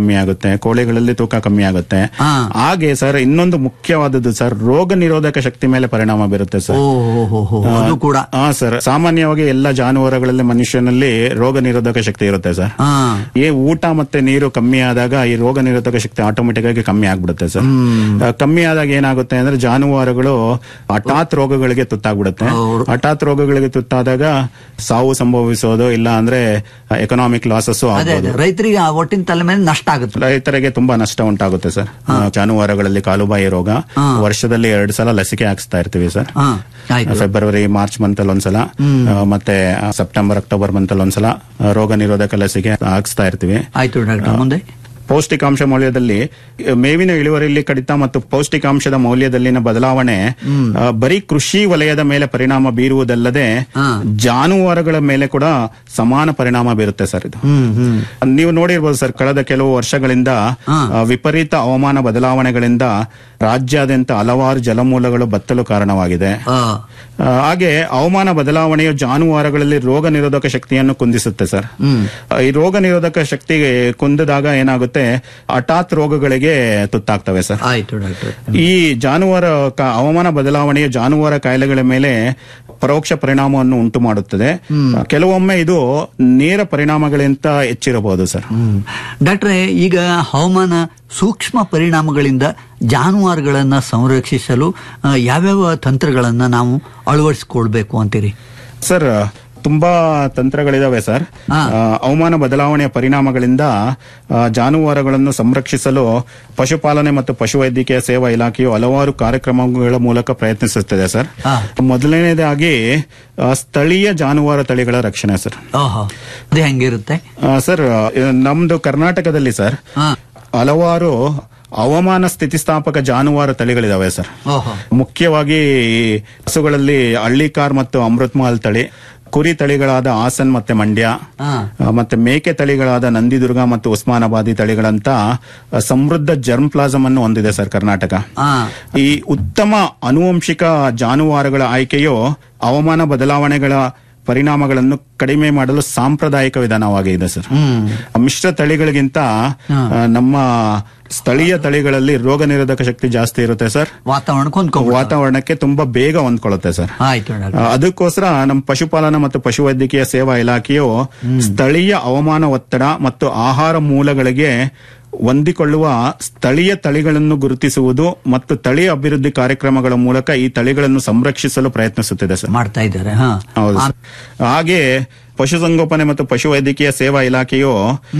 ಕಮ್ಮಿ ಆಗುತ್ತೆ ಕೋಳಿಗಳಲ್ಲಿ ತೂಕ ಕಮ್ಮಿ ಆಗುತ್ತೆ ಹಾ. ಹಾಗೆ ಸರ್ ಇನ್ನೊಂದು ಮುಖ್ಯವಾದದ್ದು ಸರ್ ರೋಗ ನಿರೋಧಕ ಶಕ್ತಿ ಮೇಲೆ ಪರಿಣಾಮ ಬೀರುತ್ತೆ ಸರ್ ಓ ಹೋ, ಹೋ, ಹೋ, ಅದು ಕೂಡ ಹಾ ಸರ್ ಸಾಮಾನ್ಯವಾಗಿ ಎಲ್ಲ ಜಾನುವಾರುಗಳಲ್ಲಿ ಮನುಷ್ಯನಲ್ಲಿ ರೋಗ ನಿರೋಧಕ ಶಕ್ತಿ ಇರುತ್ತೆ ಸರ್ ಹಾ ಈ ಊಟ ಮತ್ತೆ ನೀರು ಕಮ್ಮಿ ಆದಾಗ ಈ ರೋಗ ನಿರೋಧಕ ಶಕ್ತಿ ಆಟೋಮೆಟಿಕ್ ಆಗಿ ಕಮ್ಮಿ ಆಗ್ಬಿಡುತ್ತೆ ಸರ್ ಆ, ಕಮ್ಮಿ ಆದಾಗ ಏನಾಗುತ್ತೆ ಅಂದ್ರೆ ಜಾನುವಾರುಗಳು ಹಠಾತ್ ರೋಗಗಳಿಗೆ ತುತ್ತಾಗ್ಬಿಡುತ್ತೆ ಹೌದು. ಹಠಾತ್ ರೋಗಗಳಿಗೆ ತುತ್ತಾದಾಗ ಸಾವು ಸಂಭವಿಸೋದು ಇಲ್ಲ ಅಂದ್ರೆ ಎಕನಾಮಿಕ್ ಲಾಸಸ್ ಅದೇ ಆಗ್ಬೋದು ಅದೇ ರೈತರಿಗೆ ಆ ಒಟ್ಟಿನ ತಲೆ ಮೇಲೆ ನಷ್ಟ ಆಗುತ್ತೆ ರೈತರಿಗೆ ತುಂಬಾ ನಷ್ಟ ಉಂಟಾಗುತ್ತೆ ಸರ್ ಆ, ಜಾನುವಾರುಗಳಲ್ಲಿ ಕಾಲುಬಾಯಿ ರೋಗ ಹಾ. ವರ್ಷದಲ್ಲಿ ಎರಡು ಸಲ ಲಸಿಕೆ ಹಾಕ್ಸ್ತಾ ಇರ್ತೀವಿ ಸರ್ ಹಾ ಆಯ್ತು ಫೆಬ್ರವರಿ ಮಾರ್ಚ್ ಮಂತ್ ಅಲ್ಲಿ ಒಂದ್ಸಲ ಆ, ಮತ್ತೆ ಆ, ಸೆಪ್ಟೆಂಬರ್ ಅಕ್ಟೋಬರ್ ಮಂತ್ ಅಲ್ಲಿ ಒಂದ್ಸಲ ಆ, ರೋಗ ನಿರೋಧಕ ಲಸಿಕೆ ಹಾಕ್ಸ್ತಾ ಇರ್ತೀವಿ ಆಯ್ತು ಡಾಕ್ಟರ್ ಮುಂದೆ ಪೌಷ್ಟಿಕಾಂಶ ಮೌಲ್ಯದಲ್ಲಿ ಆ, ಮೇವಿನ ಇಳುವರಿಯಲ್ಲಿ ಕಡಿತ ಮತ್ತು ಪೌಷ್ಟಿಕಾಂಶದ ಮೌಲ್ಯದಲ್ಲಿನ ಬದಲಾವಣೆ ಆ, ಬರೀ ಕೃಷಿ ವಲಯದ ಮೇಲೆ ಪರಿಣಾಮ ಬೀರುವುದಲ್ಲದೆ ಹಾ. ಜಾನುವಾರುಗಳ ಮೇಲೆ ಕೂಡ ಸಮಾನ ಪರಿಣಾಮ ಬೀರುತ್ತೆ ಸರ್ ಇದು ಹ್ಮ್ ಹ್ಮ್ ನೀವು ನೋಡಿರ್ಬೋದು ಸರ್ ಕಳೆದ ಕೆಲವು ವರ್ಷಗಳಿಂದ ಹಾ. ಆ, ವಿಪರೀತ ಹವಾಮಾನ ಬದಲಾವಣೆಗಳಿಂದ ರಾಜ್ಯಾದ್ಯಂತ ಹಲವಾರು ಜಲಮೂಲಗಳು ಬತ್ತಲು ಕಾರಣವಾಗಿದೆ ಆ, ಆ, ಹಾಗೆ ಹವಾಮಾನ ಬದಲಾವಣೆಯು ಜಾನುವಾರುಗಳಲ್ಲಿ ರೋಗ ನಿರೋಧಕ ಶಕ್ತಿಯನ್ನು ಕುಂದಿಸುತ್ತೆ ಸರ್ ಹ್ಮ್ ಆ, ಈ ರೋಗ ನಿರೋಧಕ ಶಕ್ತಿ ಕುಂದಿದಾಗ ಏನಾಗುತ್ತೆ ಹಠಾತ್ ರೋಗಗಳಿಗೆ ತುತ್ತಾಗ್ತವೆ ಸರ್ ಆಯ್ತು ಡಾಕ್ಟರ್ ಈ ಜಾನುವಾರು ಕ- ಹವಾಮಾನ ಬದಲಾವಣೆಯ ಜಾನುವಾರು ಕಾಯಿಲೆಗಳ ಮೇಲೆ ಪರೋಕ್ಷ ಪರಿಣಾಮವನ್ನು ಉಂಟು ಮಾಡುತ್ತದೆ ಕೆಲವೊಮ್ಮೆ ಇದು ನೇರ ಪರಿಣಾಮಗಳಿಂತ ಹೆಚ್ಚಿರಬಹುದು ಸರ್ ಹ್ಮ್ ಡಾಕ್ಟ್ರೆ ಈಗ ಹವಾಮಾನ ಸೂಕ್ಷ್ಮ ಪರಿಣಾಮಗಳಿಂದ ಜಾನುವಾರುಗಳನ್ನ ಸಂರಕ್ಷಿಸಲು ಆ, ಯಾವ್ಯಾವ ತಂತ್ರಗಳನ್ನ ನಾವು ಅಳವಡಿಸಿಕೊಳ್ಬೇಕು ಅಂತೀರಿ ಸರ್ ತುಂಬಾ ತಂತ್ರಗಳಿದಾವೆ ಸರ್ ಹಾ. ಆ, ಹವಾಮಾನ ಬದಲಾವಣೆಯ ಪರಿಣಾಮಗಳಿಂದ ಆ, ಜಾನುವಾರುಗಳನ್ನು ಸಂರಕ್ಷಿಸಲು ಪಶುಪಾಲನೆ ಮತ್ತು ಪಶುವೈದ್ಯಕೀಯ ಸೇವಾ ಇಲಾಖೆಯು ಹಲವಾರು ಕಾರ್ಯಕ್ರಮಗಳ ಮೂಲಕ ಪ್ರಯತ್ನಿಸುತ್ತಿದೆ ಸರ್ ಹಾ. ಮೊದಲನೇದಾಗಿ ಆ, ಸ್ಥಳೀಯ ಜಾನುವಾರು ತಳಿಗಳ ರಕ್ಷಣೆ ಸರ್ ಓಹೋ ಅದು ಹೆಂಗಿರುತ್ತೆ ಆ, ಸರ್ ಆ, ನಮ್ದು ಕರ್ನಾಟಕದಲ್ಲಿ ಸರ್ ಹಾ ಹಲವಾರು ಹವಾಮಾನ ಸ್ಥಿತಿಸ್ಥಾಪಕ ಜಾನುವಾರು ತಳಿಗಳಿದಾವೆ ಸರ್ ಓಹೋ ಮುಖ್ಯವಾಗಿ ಈ ಹಸುಗಳಲ್ಲಿ ಹಳ್ಳಿಕಾರ್ ಮತ್ತು ಅಮೃತ್ಮಹಲ್ ತಳಿ ಕುರಿ ತಳಿಗಳಾದ ಹಾಸನ್ ಮತ್ತೆ ಮಂಡ್ಯ ಹಾ ಆ, ಮತ್ತೆ ಮೇಕೆ ತಳಿಗಳಾದ ನಂದಿದುರ್ಗ ಮತ್ತು ಉಸ್ಮಾನಾಬಾದಿ ತಳಿಗಳಂತ ಆ, ಸಮೃದ್ಧ ಜರ್ಮ್ ಪ್ಲಾಸಮ್ ಅನ್ನು ಹೊಂದಿದೆ ಸರ್ ಕರ್ನಾಟಕ ಹಾ ಈ ಉತ್ತಮ ಆನುವಂಶಿಕ ಜಾನುವಾರುಗಳ ಆಯ್ಕೆಯು ಹವಾಮಾನ ಬದಲಾವಣೆಗಳ ಪರಿಣಾಮಗಳನ್ನು ಕಡಿಮೆ ಮಾಡಲು ಸಾಂಪ್ರದಾಯಿಕ ವಿಧಾನವಾಗಿದೆ ಸರ್ ಹ್ಮ್ ಮಿಶ್ರ ತಳಿಗಳಿಗಿಂತ ಹಾ. ಆ, ನಮ್ಮ ಸ್ಥಳೀಯ ತಳಿಗಳಲ್ಲಿ ರೋಗ ನಿರೋಧಕ ಶಕ್ತಿ ಜಾಸ್ತಿ ಇರುತ್ತೆ ಸರ್ ವಾತಾವರಣಕ್ಕೆ ಹೊಂದ್ಕೊಂಡ್ಬಿಡ್ತಾರೆ. ವಾತಾವರಣಕ್ಕೆ ತುಂಬಾ ಬೇಗ ಹೊಂದ್ಕೊಳ್ಳುತ್ತೆ ಸರ್ ಆಯ್ತು ಡಾಕ್ಟರ್ ಆ, ಅದಕ್ಕೋಸ್ಕರ ನಮ್ಮ ಪಶುಪಾಲನಾ ಮತ್ತು ಪಶುವೈದ್ಯಕೀಯ ಸೇವಾ ಇಲಾಖೆಯು ಸ್ಥಳೀಯ ಹವಾಮಾನ ಒತ್ತಡ ಮತ್ತು ಆಹಾರ ಮೂಲಗಳಿಗೆ ಹೊಂದಿಕೊಳ್ಳುವ ಸ್ಥಳೀಯ ತಳಿಗಳನ್ನು ಗುರುತಿಸುವುದು ಮತ್ತು ತಳಿ ಅಭಿವೃದ್ಧಿ ಕಾರ್ಯಕ್ರಮಗಳ ಮೂಲಕ ಈ ತಳಿಗಳನ್ನು ಸಂರಕ್ಷಿಸಲು ಪ್ರಯತ್ನಿಸುತ್ತಿದೆ ಸರ್ ಮಾಡ್ತಾ ಇದ್ದಾರೆ ಹಾ ಹೌದು ಸರ್. ಹಾಗೆ ಪಶುಸಂಗೋಪನೆ ಮತ್ತು ಪಶುವೈದ್ಯಕೀಯ ಸೇವಾ ಇಲಾಖೆಯು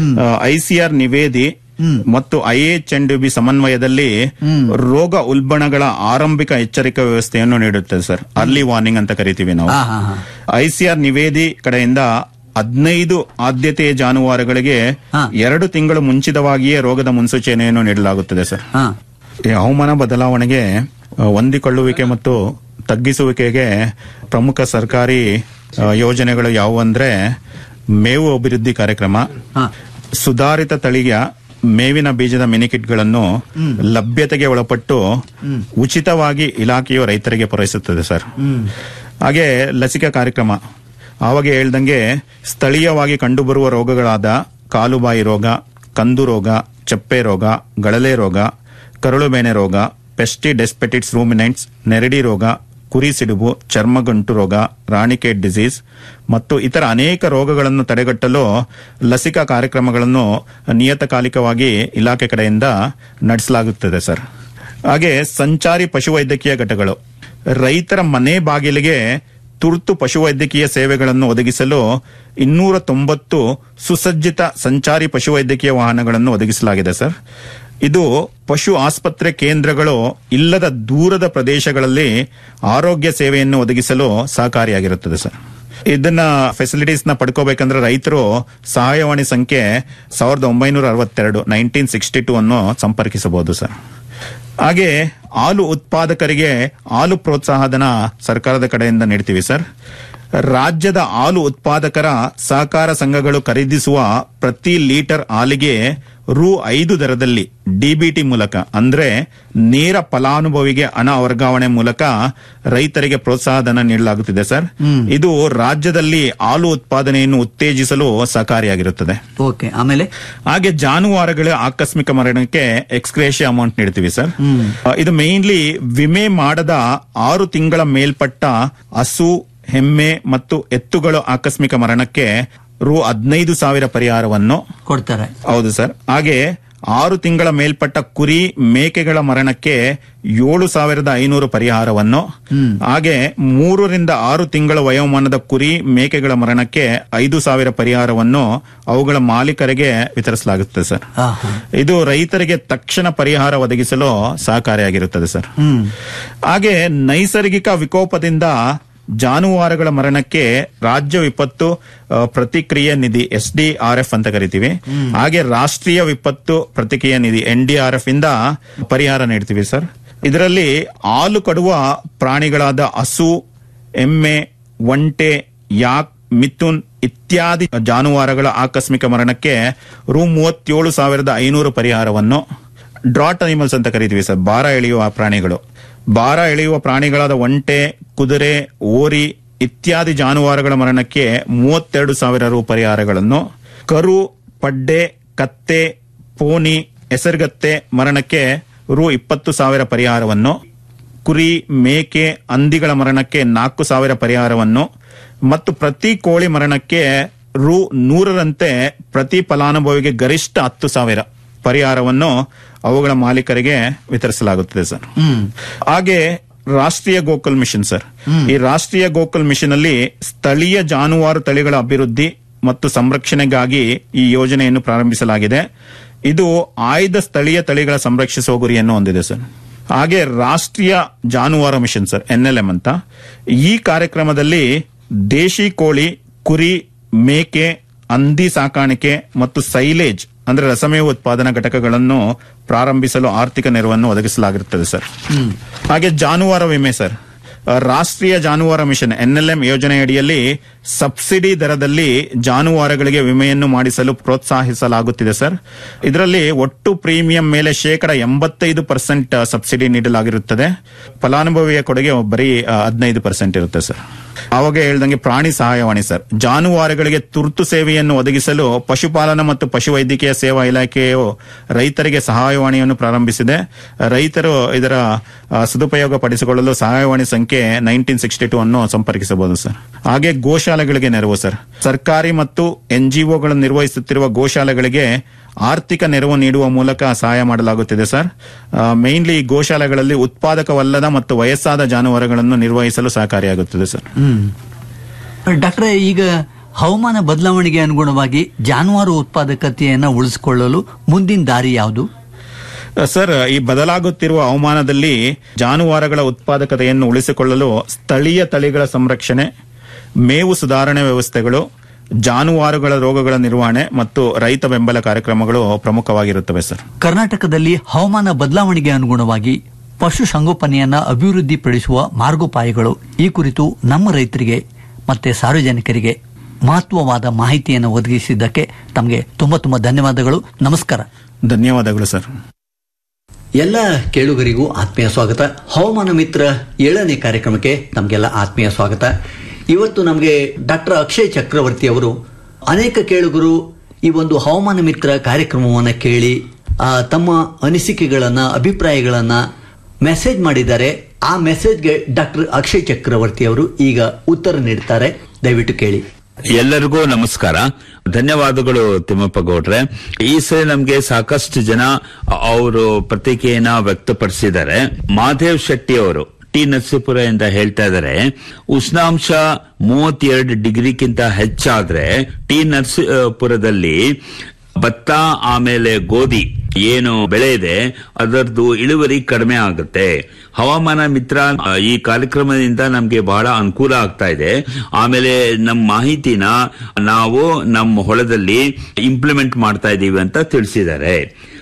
ಐಸಿಆರ್ ನಿವೇದಿ ಮತ್ತು ಐಎಚ್ ಅಂಡ್ ಬಿ ಸಮನ್ವಯದಲ್ಲಿ ರೋಗ ಉಲ್ಬಣಗಳ ಆರಂಭಿಕ ಎಚ್ಚರಿಕಾ ವ್ಯವಸ್ಥೆಯನ್ನು ನೀಡುತ್ತದೆ ಸರ್ ಅರ್ಲಿ ವಾರ್ನಿಂಗ್ ಅಂತ ಕರಿತೀವಿ ನಾವು ಹಾ ಹಾ ಹಾ ಐಸಿಆರ್ ನಿವೇದಿ ಕಡೆಯಿಂದ ಹದಿನೈದು ಆದ್ಯತೆಯ ಜಾನುವಾರುಗಳಿಗೆ ಹಾ. ಎರಡು ತಿಂಗಳು ಮುಂಚಿತವಾಗಿಯೇ ರೋಗದ ಮುನ್ಸೂಚನೆಯನ್ನು ನೀಡಲಾಗುತ್ತದೆ ಸರ್ ಹಾ ಈ ಹವಾಮಾನ ಬದಲಾವಣೆಗೆ ಆ, ಹೊಂದಿಕೊಳ್ಳುವಿಕೆ ಮತ್ತು ತಗ್ಗಿಸುವಿಕೆಗೆ ಪ್ರಮುಖ ಸರ್ಕಾರಿ ಆ, ಯೋಜನೆಗಳು ಯಾವುವು ಅಂದ್ರೆ ಮೇವು ಅಭಿವೃದ್ಧಿ ಕಾರ್ಯಕ್ರಮ ಹಾ ಸುಧಾರಿತ ತಳಿಯ ಮೇವಿನ ಬೀಜದ ಮಿನಿಕಿಟ್ಗಳನ್ನು ಲಭ್ಯತೆಗೆ ಒಳಪಟ್ಟು ಉಚಿತವಾಗಿ ಇಲಾಖೆಯು ರೈತರಿಗೆ ಪೂರೈಸುತ್ತದೆ ಸರ್ ಹಾಗೆ ಲಸಿಕಾ ಕಾರ್ಯಕ್ರಮ ಆವಾಗ ಹೇಳ್ದಂಗೆ ಸ್ಥಳೀಯವಾಗಿ ಕಂಡುಬರುವ ರೋಗಗಳಾದ ಕಾಲುಬಾಯಿ ರೋಗ ಕಂದು ರೋಗ ಚಪ್ಪೆ ರೋಗ ಗಳಲೆ ರೋಗ ಕರುಳುಬೇನೆ ರೋಗ ಪೆಸ್ಟಿ ಡೆಸ್ಪೆಟಿಟ್ಸ್ ರೂಮಿನೆಂಟ್ಸ್ ನೆರಡಿ ರೋಗ ಕುರಿ ಸಿಡುಬು ಚರ್ಮಗಂಟು ರೋಗ ರಾಣಿಕೇಟ್ ಡಿಸೀಸ್ ಮತ್ತು ಇತರ ಅನೇಕ ರೋಗಗಳನ್ನು ತಡೆಗಟ್ಟಲು ಲಸಿಕಾ ಕಾರ್ಯಕ್ರಮಗಳನ್ನು ನಿಯತಕಾಲಿಕವಾಗಿ ಇಲಾಖೆ ಕಡೆಯಿಂದ ನಡೆಸಲಾಗುತ್ತದೆ ಸರ್ ಹಾಗೆ ಸಂಚಾರಿ ಪಶುವೈದ್ಯಕೀಯ ಘಟಕಗಳು ರೈತರ ಮನೆ ಬಾಗಿಲಿಗೆ ತುರ್ತು ಪಶುವೈದ್ಯಕೀಯ ಸೇವೆಗಳನ್ನು ಒದಗಿಸಲು ಇನ್ನೂರ ತೊಂಬತ್ತು ಸುಸಜ್ಜಿತ ಸಂಚಾರಿ ಪಶುವೈದ್ಯಕೀಯ ವಾಹನಗಳನ್ನು ಒದಗಿಸಲಾಗಿದೆ ಸರ್ ಇದು ಪಶು ಆಸ್ಪತ್ರೆ ಕೇಂದ್ರಗಳು ಇಲ್ಲದ ದೂರದ ಪ್ರದೇಶಗಳಲ್ಲಿ ಆರೋಗ್ಯ ಸೇವೆಯನ್ನು ಒದಗಿಸಲು ಸಹಕಾರಿಯಾಗಿರುತ್ತದೆ ಸರ್ ಇದನ್ನ ಫೆಸಿಲಿಟೀಸ್ ನ ಪಡ್ಕೋಬೇಕಂದ್ರೆ ರೈತರು ಸಹಾಯವಾಣಿ ಸಂಖ್ಯೆ ಸಾವಿರದ ಒಂಬೈನೂರ ಅರವತ್ತೆರಡು ನೈನ್ಟೀನ್ ಸಿಕ್ಸ್ಟಿ ಟೂ ಅನ್ನು ಸಂಪರ್ಕಿಸಬಹುದು ಸರ್ ಹಾಗೆ ಹಾಲು ಉತ್ಪಾದಕರಿಗೆ ಹಾಲು ಪ್ರೋತ್ಸಾಹಧನ ಸರ್ಕಾರದ ಕಡೆಯಿಂದ ನೀಡ್ತೀವಿ ಸರ್ ರಾಜ್ಯದ ಹಾಲು ಉತ್ಪಾದಕರ ಸಹಕಾರ ಸಂಘಗಳು ಖರೀದಿಸುವ ಪ್ರತಿ ಲೀಟರ್ ಹಾಲಿಗೆ ರು ಐದು ದರದಲ್ಲಿ ಡಿಬಿಟಿ ಮೂಲಕ ಅಂದ್ರೆ ನೇರ ಫಲಾನುಭವಿಗೆ ಹಣ ವರ್ಗಾವಣೆ ಮೂಲಕ ರೈತರಿಗೆ ಪ್ರೋತ್ಸಾಹಧನ ನೀಡಲಾಗುತ್ತಿದೆ ಸರ್ ಇದು ರಾಜ್ಯದಲ್ಲಿ ಹಾಲು ಉತ್ಪಾದನೆಯನ್ನು ಉತ್ತೇಜಿಸಲು ಸಹಕಾರಿಯಾಗಿರುತ್ತದೆ ಓಕೆ ಆಮೇಲೆ ಹಾಗೆ ಜಾನುವಾರುಗಳ ಆಕಸ್ಮಿಕ ಮರಣಕ್ಕೆ ಎಕ್ಸ್ಕ್ರೇಷಿಯ ಅಮೌಂಟ್ ನೀಡ್ತೀವಿ ಸರ್ ಆ, ಇದು ಮೇನ್ಲಿ ವಿಮೆ ಮಾಡದ ಆರು ತಿಂಗಳ ಮೇಲ್ಪಟ್ಟ ಹಸು ಎಮ್ಮೆ ಮತ್ತು ಎತ್ತುಗಳ ಆಕಸ್ಮಿಕ ಮರಣಕ್ಕೆ ರು ಹದಿನೈದು ಸಾವಿರ ಪರಿಹಾರವನ್ನು ಕೊಡ್ತಾರೆ ಹೌದು ಸರ್ ಹಾಗೆ ಆರು ತಿಂಗಳ ಮೇಲ್ಪಟ್ಟ ಕುರಿ ಮೇಕೆಗಳ ಮರಣಕ್ಕೆ ಏಳು ಸಾವಿರದ ಐನೂರು ಪರಿಹಾರವನ್ನು ಹಾಗೆ ಮೂರರಿಂದ ಆರು ತಿಂಗಳ ವಯೋಮಾನದ ಕುರಿ ಮೇಕೆಗಳ ಮರಣಕ್ಕೆ ಐದು ಸಾವಿರ ಪರಿಹಾರವನ್ನು ಅವುಗಳ ಮಾಲೀಕರಿಗೆ ವಿತರಿಸಲಾಗುತ್ತದೆ ಸರ್ ಆಹಾ. ಇದು ರೈತರಿಗೆ ತಕ್ಷಣ ಪರಿಹಾರ ಒದಗಿಸಲು ಸಹಕಾರಿಯಾಗಿರುತ್ತದೆ ಸರ್ ಹಾಗೆ ನೈಸರ್ಗಿಕ ವಿಕೋಪದಿಂದ ಜಾನುವಾರುಗಳ ಮರಣಕ್ಕೆ ರಾಜ್ಯ ವಿಪತ್ತು ಆ, ಪ್ರತಿಕ್ರಿಯೆ ನಿಧಿ ಎಸ್ ಡಿ ಆರ್ ಎಫ್ ಅಂತ ಕರಿತೀವಿ ಹಾಗೆ ರಾಷ್ಟ್ರೀಯ ವಿಪತ್ತು ಪ್ರತಿಕ್ರಿಯೆ ನಿಧಿ ಎನ್ ಡಿ ಆರ್ ಎಫ್ ಇಂದ ಪರಿಹಾರ ನೀಡ್ತೀವಿ ಸರ್ ಇದರಲ್ಲಿ ಹಾಲು ಕಡುವ ಪ್ರಾಣಿಗಳಾದ ಹಸು ಎಮ್ಮೆ ಒಂಟೆ ಯಾಕ್ ಮಿಥುನ್ ಇತ್ಯಾದಿ ಜಾನುವಾರುಗಳ ಆಕಸ್ಮಿಕ ಮರಣಕ್ಕೆ ರು ಮೂವತ್ತೇಳು ಸಾವಿರದ ಐನೂರು ಪರಿಹಾರವನ್ನು ಡ್ರಾಟ್ ಅನಿಮಲ್ಸ್ ಅಂತ ಕರಿತೀವಿ ಸರ್ ಭಾರ ಎಳೆಯುವ ಪ್ರಾಣಿಗಳು ಭಾರ ಎಳೆಯುವ ಪ್ರಾಣಿಗಳಾದ ಒಂಟೆ ಕುದುರೆ ಓರಿ ಇತ್ಯಾದಿ ಜಾನುವಾರುಗಳ ಮರಣಕ್ಕೆ ಮೂವತ್ತೆರಡು ಸಾವಿರ ರು ಪರಿಹಾರಗಳನ್ನು ಕರು ಪಡ್ಡೆ ಕತ್ತೆ ಪೋನಿ ಹೆಸರುಗತ್ತೆ ಮರಣಕ್ಕೆ ರು ಇಪ್ಪತ್ತು ಸಾವಿರ ಪರಿಹಾರವನ್ನು ಕುರಿ ಮೇಕೆ ಹಂದಿಗಳ ಮರಣಕ್ಕೆ ನಾಲ್ಕು ಸಾವಿರ ಪರಿಹಾರವನ್ನು ಮತ್ತು ಪ್ರತಿ ಕೋಳಿ ಮರಣಕ್ಕೆ ರು ನೂರರಂತೆ ಪ್ರತಿ ಫಲಾನುಭವಿಗೆ ಗರಿಷ್ಠ ಹತ್ತು ಸಾವಿರ ಪರಿಹಾರವನ್ನು ಅವುಗಳ ಮಾಲೀಕರಿಗೆ ವಿತರಿಸಲಾಗುತ್ತದೆ ಸರ್ ಹಾಗೆ ರಾಷ್ಟ್ರೀಯ ಗೋಕುಲ್ ಮಿಷನ್ ಸರ್ ಈ ರಾಷ್ಟ್ರೀಯ ಗೋಕುಲ್ ಮಿಷನ್ ಅಲ್ಲಿ ಸ್ಥಳೀಯ ಜಾನುವಾರು ತಳಿಗಳ ಅಭಿವೃದ್ಧಿ ಮತ್ತು ಸಂರಕ್ಷಣೆಗಾಗಿ ಈ ಯೋಜನೆಯನ್ನು ಪ್ರಾರಂಭಿಸಲಾಗಿದೆ ಇದು ಆಯ್ದ ಸ್ಥಳೀಯ ತಳಿಗಳ ಸಂರಕ್ಷಿಸುವ ಗುರಿಯನ್ನು ಹೊಂದಿದೆ ಸರ್ ಹಾಗೆ ರಾಷ್ಟ್ರೀಯ ಜಾನುವಾರು ಮಿಷನ್ ಸರ್ ಎನ್ಎಲ್ಎಂ ಅಂತ ಈ ಕಾರ್ಯಕ್ರಮದಲ್ಲಿ ದೇಶಿ ಕೋಳಿ ಕುರಿ ಮೇಕೆ ಹಂದಿ ಸಾಕಾಣಿಕೆ ಮತ್ತು ಸೈಲೇಜ್ ಅಂದ್ರೆ ರಸಮೇವ ಉತ್ಪಾದನಾ ಘಟಕಗಳನ್ನು ಪ್ರಾರಂಭಿಸಲು ಆರ್ಥಿಕ ನೆರವನ್ನು ಒದಗಿಸಲಾಗಿರುತ್ತದೆ ಸರ್ ಹಾಗೆ ಜಾನುವಾರು ವಿಮೆ ಸರ್ ಆ, ರಾಷ್ಟ್ರೀಯ ಜಾನುವಾರು ಮಿಷನ್ ಎನ್ಎಲ್ಎಂ ಯೋಜನೆಯಡಿಯಲ್ಲಿ ಸಬ್ಸಿಡಿ ದರದಲ್ಲಿ ಜಾನುವಾರುಗಳಿಗೆ ವಿಮೆಯನ್ನು ಮಾಡಿಸಲು ಪ್ರೋತ್ಸಾಹಿಸಲಾಗುತ್ತಿದೆ ಸರ್ ಇದರಲ್ಲಿ ಒಟ್ಟು ಪ್ರೀಮಿಯಂ ಮೇಲೆ ಶೇಕಡ ಎಂಬತ್ತೈದು ಪರ್ಸೆಂಟ್ ಸಬ್ಸಿಡಿ ನೀಡಲಾಗಿರುತ್ತದೆ ಫಲಾನುಭವಿಯ ಕೊಡುಗೆ ಬರೀ ಹದಿನೈದು ಪರ್ಸೆಂಟ್ ಇರುತ್ತೆ ಸರ್ ಅವಾಗ ಹೇಳ್ದಂಗೆ ಪ್ರಾಣಿ ಸಹಾಯವಾಣಿ ಸರ್ ಜಾನುವಾರುಗಳಿಗೆ ತುರ್ತು ಸೇವೆಯನ್ನು ಒದಗಿಸಲು ಪಶುಪಾಲನಾ ಮತ್ತು ಪಶುವೈದ್ಯಕೀಯ ಸೇವಾ ಇಲಾಖೆಯು ರೈತರಿಗೆ ಸಹಾಯವಾಣಿಯನ್ನು ಪ್ರಾರಂಭಿಸಿದೆ ರೈತರು ಇದರ ಆ, ಸದುಪಯೋಗ ಪಡಿಸಿಕೊಳ್ಳಲು ಸಹಾಯವಾಣಿ ಸಂಖ್ಯೆ ನೈನ್ಟೀನ್ ಸಿಕ್ಸ್ಟಿ ಟೂ ಅನ್ನು ಸಂಪರ್ಕಿಸಬಹುದು ಸರ್ ಹಾಗೆ ಗೋಶಾಲೆಗಳಿಗೆ ನೆರವು ಸರ್ ಸರ್ಕಾರಿ ಮತ್ತು ಎನ್ಜಿಒಗಳನ್ನು ನಿರ್ವಹಿಸುತ್ತಿರುವ ಗೋಶಾಲೆಗಳಿಗೆ ಆರ್ಥಿಕ ನೆರವು ನೀಡುವ ಮೂಲಕ ಸಹಾಯ ಮಾಡಲಾಗುತ್ತಿದೆ ಸರ್ ಮೇನ್ಲಿ ಗೋಶಾಲೆಗಳಲ್ಲಿ ಉತ್ಪಾದಕವಲ್ಲದ ಮತ್ತು ವಯಸ್ಸಾದ ಜಾನುವಾರುಗಳನ್ನು ನಿರ್ವಹಿಸಲು ಸಹಕಾರಿಯಾಗುತ್ತದೆ ಸರ್ ಡಾಕ್ಟ್ರೆ ಈಗ ಹವಾಮಾನ ಬದಲಾವಣೆಗೆ ಅನುಗುಣವಾಗಿ ಜಾನುವಾರು ಉತ್ಪಾದಕತೆಯನ್ನ ಉಳಿಸಿಕೊಳ್ಳಲು ಮುಂದಿನ ದಾರಿ ಯಾವುದು ಸರ್ ಈ ಬದಲಾಗುತ್ತಿರುವ ಹವಾಮಾನದಲ್ಲಿ ಜಾನುವಾರುಗಳ ಉತ್ಪಾದಕತೆಯನ್ನು ಉಳಿಸಿಕೊಳ್ಳಲು ಸ್ಥಳೀಯ ತಳಿಗಳ ಸಂರಕ್ಷಣೆ ಮೇವು ಸುಧಾರಣೆ ವ್ಯವಸ್ಥೆಗಳು ಜಾನುವಾರುಗಳ ರೋಗಗಳ ನಿರ್ವಹಣೆ ಮತ್ತು ರೈತ ಬೆಂಬಲ ಕಾರ್ಯಕ್ರಮಗಳು ಪ್ರಮುಖವಾಗಿರುತ್ತವೆ ಸರ್ ಕರ್ನಾಟಕದಲ್ಲಿ ಹವಾಮಾನ ಬದಲಾವಣೆಗೆ ಅನುಗುಣವಾಗಿ ಪಶು ಸಂಗೋಪನೆಯನ್ನ ಅಭಿವೃದ್ಧಿಪಡಿಸುವ ಮಾರ್ಗೋಪಾಯಗಳು ಈ ಕುರಿತು ನಮ್ಮ ರೈತರಿಗೆ ಮತ್ತೆ ಸಾರ್ವಜನಿಕರಿಗೆ ಮಹತ್ವವಾದ ಮಾಹಿತಿಯನ್ನು ಒದಗಿಸಿದ್ದಕ್ಕೆ ತಮಗೆ ತುಂಬಾ ತುಂಬಾ ಧನ್ಯವಾದಗಳು ನಮಸ್ಕಾರ ಧನ್ಯವಾದಗಳು ಸರ್ ಎಲ್ಲ ಕೇಳುಗರಿಗೂ ಆತ್ಮೀಯ ಸ್ವಾಗತ ಹವಾಮಾನ ಮಿತ್ರ ಏಳನೇ ಕಾರ್ಯಕ್ರಮಕ್ಕೆ ತಮಗೆಲ್ಲ ಆತ್ಮೀಯ ಸ್ವಾಗತ ಇವತ್ತು ನಮಗೆ ಡಾಕ್ಟರ್ ಅಕ್ಷಯ್ ಚಕ್ರವರ್ತಿ ಅವರು ಅನೇಕ ಕೇಳುಗರು ಈ ಒಂದು ಹವಾಮಾನ ಮಿತ್ರ ಕಾರ್ಯಕ್ರಮವನ್ನು ಕೇಳಿ ಆ, ತಮ್ಮ ಅನಿಸಿಕೆಗಳನ್ನ ಅಭಿಪ್ರಾಯಗಳನ್ನ ಮೆಸೇಜ್ ಮಾಡಿದ್ದಾರೆ ಆ ಮೆಸೇಜ್ಗೆ ಡಾಕ್ಟರ್ ಅಕ್ಷಯ್ ಚಕ್ರವರ್ತಿ ಅವರು ಈಗ ಉತ್ತರ ನೀಡ್ತಾರೆ ದಯವಿಟ್ಟು ಕೇಳಿ ಎಲ್ಲರಿಗೂ ನಮಸ್ಕಾರ ಧನ್ಯವಾದಗಳು ತಿಮ್ಮಪ್ಪ ಗೌಡ್ರೆ ಈ ಸರಿ ನಮ್ಗೆ ಸಾಕಷ್ಟು ಜನ ಅವರು ಪ್ರತಿಕ್ರಿಯೆಯನ್ನ ವ್ಯಕ್ತಪಡಿಸಿದ್ದಾರೆ ಮಾಧೇವ್ ಶೆಟ್ಟಿ ಅವರು ಟಿ ನರಸೀಪುರ ಇಂದ ಹೇಳ್ತಾ ಇದ್ದಾರೆ ಉಷ್ಣಾಂಶ ಮೂವತ್ತೆರಡು ಡಿಗ್ರಿಗಿಂತ ಹೆಚ್ಚಾದ್ರೆ ಟಿ ನರಸೀಪುರದಲ್ಲಿ ಭತ್ತ ಆಮೇಲೆ ಗೋಧಿ ಏನು ಬೆಳೆ ಇದೆ ಅದರದ್ದು ಇಳುವರಿ ಕಡಿಮೆ ಆಗುತ್ತೆ ಹವಾಮಾನ ಮಿತ್ರ ಆ, ಈ ಕಾರ್ಯಕ್ರಮದಿಂದ ನಮ್ಗೆ ಬಹಳ ಅನುಕೂಲ ಆಗ್ತಾ ಇದೆ ಆಮೇಲೆ ನಮ್ಮ ಮಾಹಿತಿನ ನಾವು ನಮ್ಮ ಹೊಲದಲ್ಲಿ ಇಂಪ್ಲಿಮೆಂಟ್ ಮಾಡ್ತಾ ಇದೀವಿ ಅಂತ ತಿಳಿಸಿದ್ದಾರೆ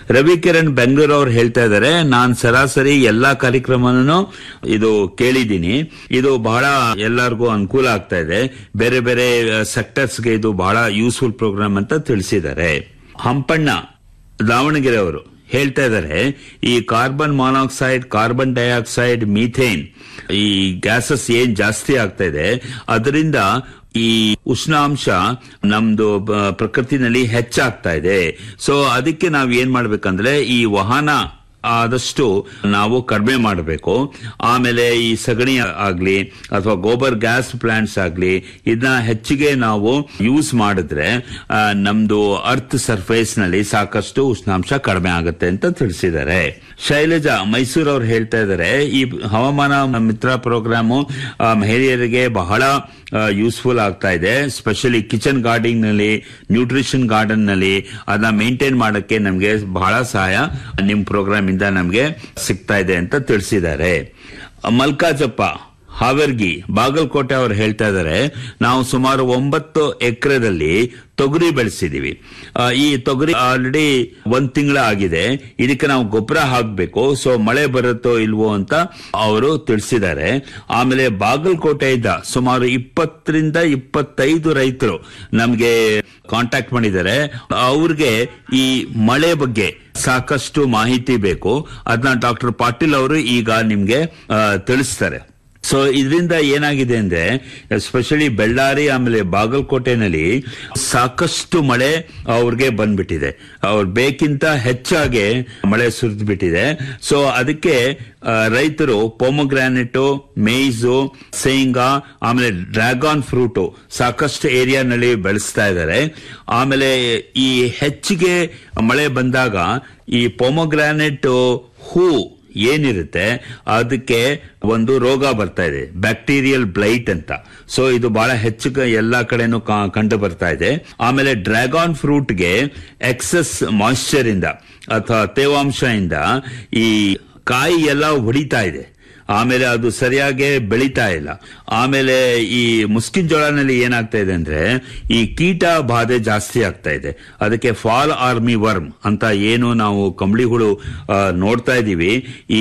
ರವಿ ಕಿರಣ್ ಬೆಂಗಳೂರು ಅವ್ರು ಹೇಳ್ತಾ ಇದ್ದಾರೆ ನಾನ್ ಸರಾಸರಿ ಎಲ್ಲಾ ಕಾರ್ಯಕ್ರಮನೂ ಇದು ಕೇಳಿದ್ದೀನಿ ಇದು ಬಹಳ ಎಲ್ಲರಿಗೂ ಅನುಕೂಲ ಆಗ್ತಾ ಇದೆ ಬೇರೆ ಬೇರೆ ಸೆಕ್ಟರ್ಸ್ಗೆ ಇದು ಬಹಳ ಯೂಸ್ಫುಲ್ ಪ್ರೋಗ್ರಾಮ್ ಅಂತ ತಿಳಿಸಿದ್ದಾರೆ ಹಂಪಣ್ಣ ದಾವಣಗೆರೆ ಅವರು ಹೇಳ್ತಾ ಇದ್ದಾರೆ ಈ carbon monoxide carbon dioxide methane ಈ ಗ್ಯಾಸಸ್ ಏನ್ ಜಾಸ್ತಿ ಆಗ್ತಾ ಇದೆ ಅದರಿಂದ ಈ ಉಷ್ಣಾಂಶ ನಮ್ದು ಬ- ಪ್ರಕೃತಿನಲ್ಲಿ ಹೆಚ್ಚಾಗ್ತಾ ಇದೆ ಸೊ ಅದಕ್ಕೆ ನಾವ್ ಏನ್ ಮಾಡ್ಬೇಕಂದ್ರೆ ಈ ವಾಹನ ಆದಷ್ಟು ನಾವು ಕಡಿಮೆ ಮಾಡಬೇಕು ಆಮೇಲೆ ಈ ಸಗಣಿ ಆಗ್ಲಿ ಅಥವಾ ಗೋಬರ್ ಗ್ಯಾಸ್ ಪ್ಲಾಂಟ್ಸ್ ಆಗ್ಲಿ ಇದನ್ನ ಹೆಚ್ಚಿಗೆ ನಾವು ಯೂಸ್ ಮಾಡಿದ್ರೆ ಆ, ನಮ್ದು ಅರ್ತ್ ಸರ್ಫೇಸ್ ನಲ್ಲಿ ಸಾಕಷ್ಟು ಉಷ್ಣಾಂಶ ಕಡಿಮೆ ಆಗುತ್ತೆ ಅಂತ ತಿಳಿಸಿದ್ದಾರೆ ಶೈಲಜಾ ಮೈಸೂರು ಅವ್ರು ಹೇಳ್ತಾ ಇದ್ದಾರೆ ಈ ಹವಾಮಾನ ಮಿತ್ರ ಪ್ರೋಗ್ರಾಮು ಆ, ಮಹಿಳೆಯರಿಗೆ ಬಹಳ ಯೂಸ್ಫುಲ್ ಆಗ್ತಾ ಇದೆ ಸ್ಪೆಷಲಿ ಕಿಚನ್ ಗಾರ್ಡನ್ ನಲ್ಲಿ ನ್ಯೂಟ್ರಿಷನ್ ಗಾರ್ಡನ್ ನಲ್ಲಿ ಅದನ್ನ ಮೇಂಟೈನ್ ಮಾಡಕ್ಕೆ ನಮಗೆ ಬಹಳ ಸಹಾಯ ನಿಮ್ ಪ್ರೋಗ್ರಾಮ್ ಇಂದ ನಮಗೆ ಸಿಗ್ತಾ ಇದೆ ಅಂತ ತಿಳಿಸಿದ್ದಾರೆ ಮಲ್ಕಾಜಪ್ಪ ಹಾವೇರ್ಗಿ ಬಾಗಲಕೋಟೆ ಅವರು ಹೇಳ್ತಾ ಇದ್ದಾರೆ ನಾವು ಸುಮಾರು ಒಂಬತ್ತು ಎಕರೆದಲ್ಲಿ ತೊಗರಿ ಬೆಳೆಸಿದೀವಿ ಆ, ಈ ತೊಗರಿ ಆಲ್ರೆಡಿ ಒಂದ್ ತಿಂಗಳ ಆಗಿದೆ ಇದಕ್ಕೆ ನಾವು ಗೊಬ್ಬರ ಹಾಕಬೇಕು ಸೊ ಮಳೆ ಬರುತ್ತೋ ಇಲ್ವೋ ಅಂತ ಅವರು ತಿಳಿಸಿದ್ದಾರೆ ಆಮೇಲೆ ಬಾಗಲಕೋಟೆಯಿಂದ ಸುಮಾರು ಇಪ್ಪತ್ತರಿಂದ ಇಪ್ಪತ್ತೈದು ರೈತರು ನಮ್ಗೆ ಕಾಂಟ್ಯಾಕ್ಟ್ ಮಾಡಿದ್ದಾರೆ ಅವ್ರಿಗೆ ಈ ಮಳೆ ಬಗ್ಗೆ ಸಾಕಷ್ಟು ಮಾಹಿತಿ ಬೇಕು ಅದನ್ನ ಡಾಕ್ಟರ್ ಪಾಟೀಲ್ ಅವರು ಈಗ ನಿಮ್ಗೆ ಆ, ತಿಳಿಸ್ತಾರೆ ಸೊ ಇದರಿಂದ ಏನಾಗಿದೆ ಅಂದ್ರೆ ಎಸ್ಪೆಷಲಿ ಬೆಳ್ಳಾರಿ ಆಮೇಲೆ ಬಾಗಲಕೋಟೆನಲ್ಲಿ ಸಾಕಷ್ಟು ಮಳೆ ಅವ್ರಿಗೆ ಬಂದ್ಬಿಟ್ಟಿದೆ ಅವ್ರ ಬೇಕಿಂತ ಹೆಚ್ಚಾಗಿ ಮಳೆ ಸುರಿದು ಬಿಟ್ಟಿದೆ ಸೊ ಅದಕ್ಕೆ ಆ, ರೈತರು ಪೊಮೊಗ್ರಾನೆಟು ಮೇಯ್ಸು ಶೇಂಗಾ ಆಮೇಲೆ ಡ್ರ್ಯಾಗನ್ ಫ್ರೂಟು ಸಾಕಷ್ಟು ಏರಿಯಾನಲ್ಲಿ ಬೆಳೆಸ್ತಾ ಇದ್ದಾರೆ ಆಮೇಲೆ ಈ ಹೆಚ್ಚಿಗೆ ಮಳೆ ಬಂದಾಗ ಈ ಪೊಮೊಗ್ರಾನೆಟ್ ಹೂ ಏನಿರುತ್ತೆ ಅದಕ್ಕೆ ಒಂದು ರೋಗ ಬರ್ತಾ ಇದೆ ಬ್ಯಾಕ್ಟೀರಿಯಲ್ ಬ್ಲೈಟ್ ಅಂತ ಸೊ ಇದು ಬಹಳ ಹೆಚ್ಚು ಕ- ಎಲ್ಲಾ ಕಡೆನೂ ಕಾ- ಕಂಡು ಬರ್ತಾ ಇದೆ ಆಮೇಲೆ ಡ್ರ್ಯಾಗನ್ ಫ್ರೂಟ್ಗೆ ಎಕ್ಸಸ್ ಮಾಯಿಶ್ಚರ್ ಇಂದ ಅಥವಾ ತೇವಾಂಶ ಇಂದ ಈ ಕಾಯಿ ಎಲ್ಲ ಹೊಡಿತಾ ಇದೆ ಆಮೇಲೆ ಅದು ಸರಿಯಾಗಿ ಬೆಳೀತಾ ಇಲ್ಲ ಆಮೇಲೆ ಈ ಮುಸ್ಕಿನ್ ಜೋಳನಲ್ಲಿ ಏನಾಗ್ತಾ ಇದೆ ಅಂದ್ರೆ ಈ ಕೀಟ ಬಾಧೆ ಜಾಸ್ತಿ ಆಗ್ತಾ ಇದೆ ಅದಕ್ಕೆ ಫಾಲ್ ಆರ್ಮಿ ವರ್ಮ್ ಅಂತ ಏನು ನಾವು ಕಂಬಳಿ ಹುಳು ಆ, ನೋಡ್ತಾ ಇದೀವಿ ಈ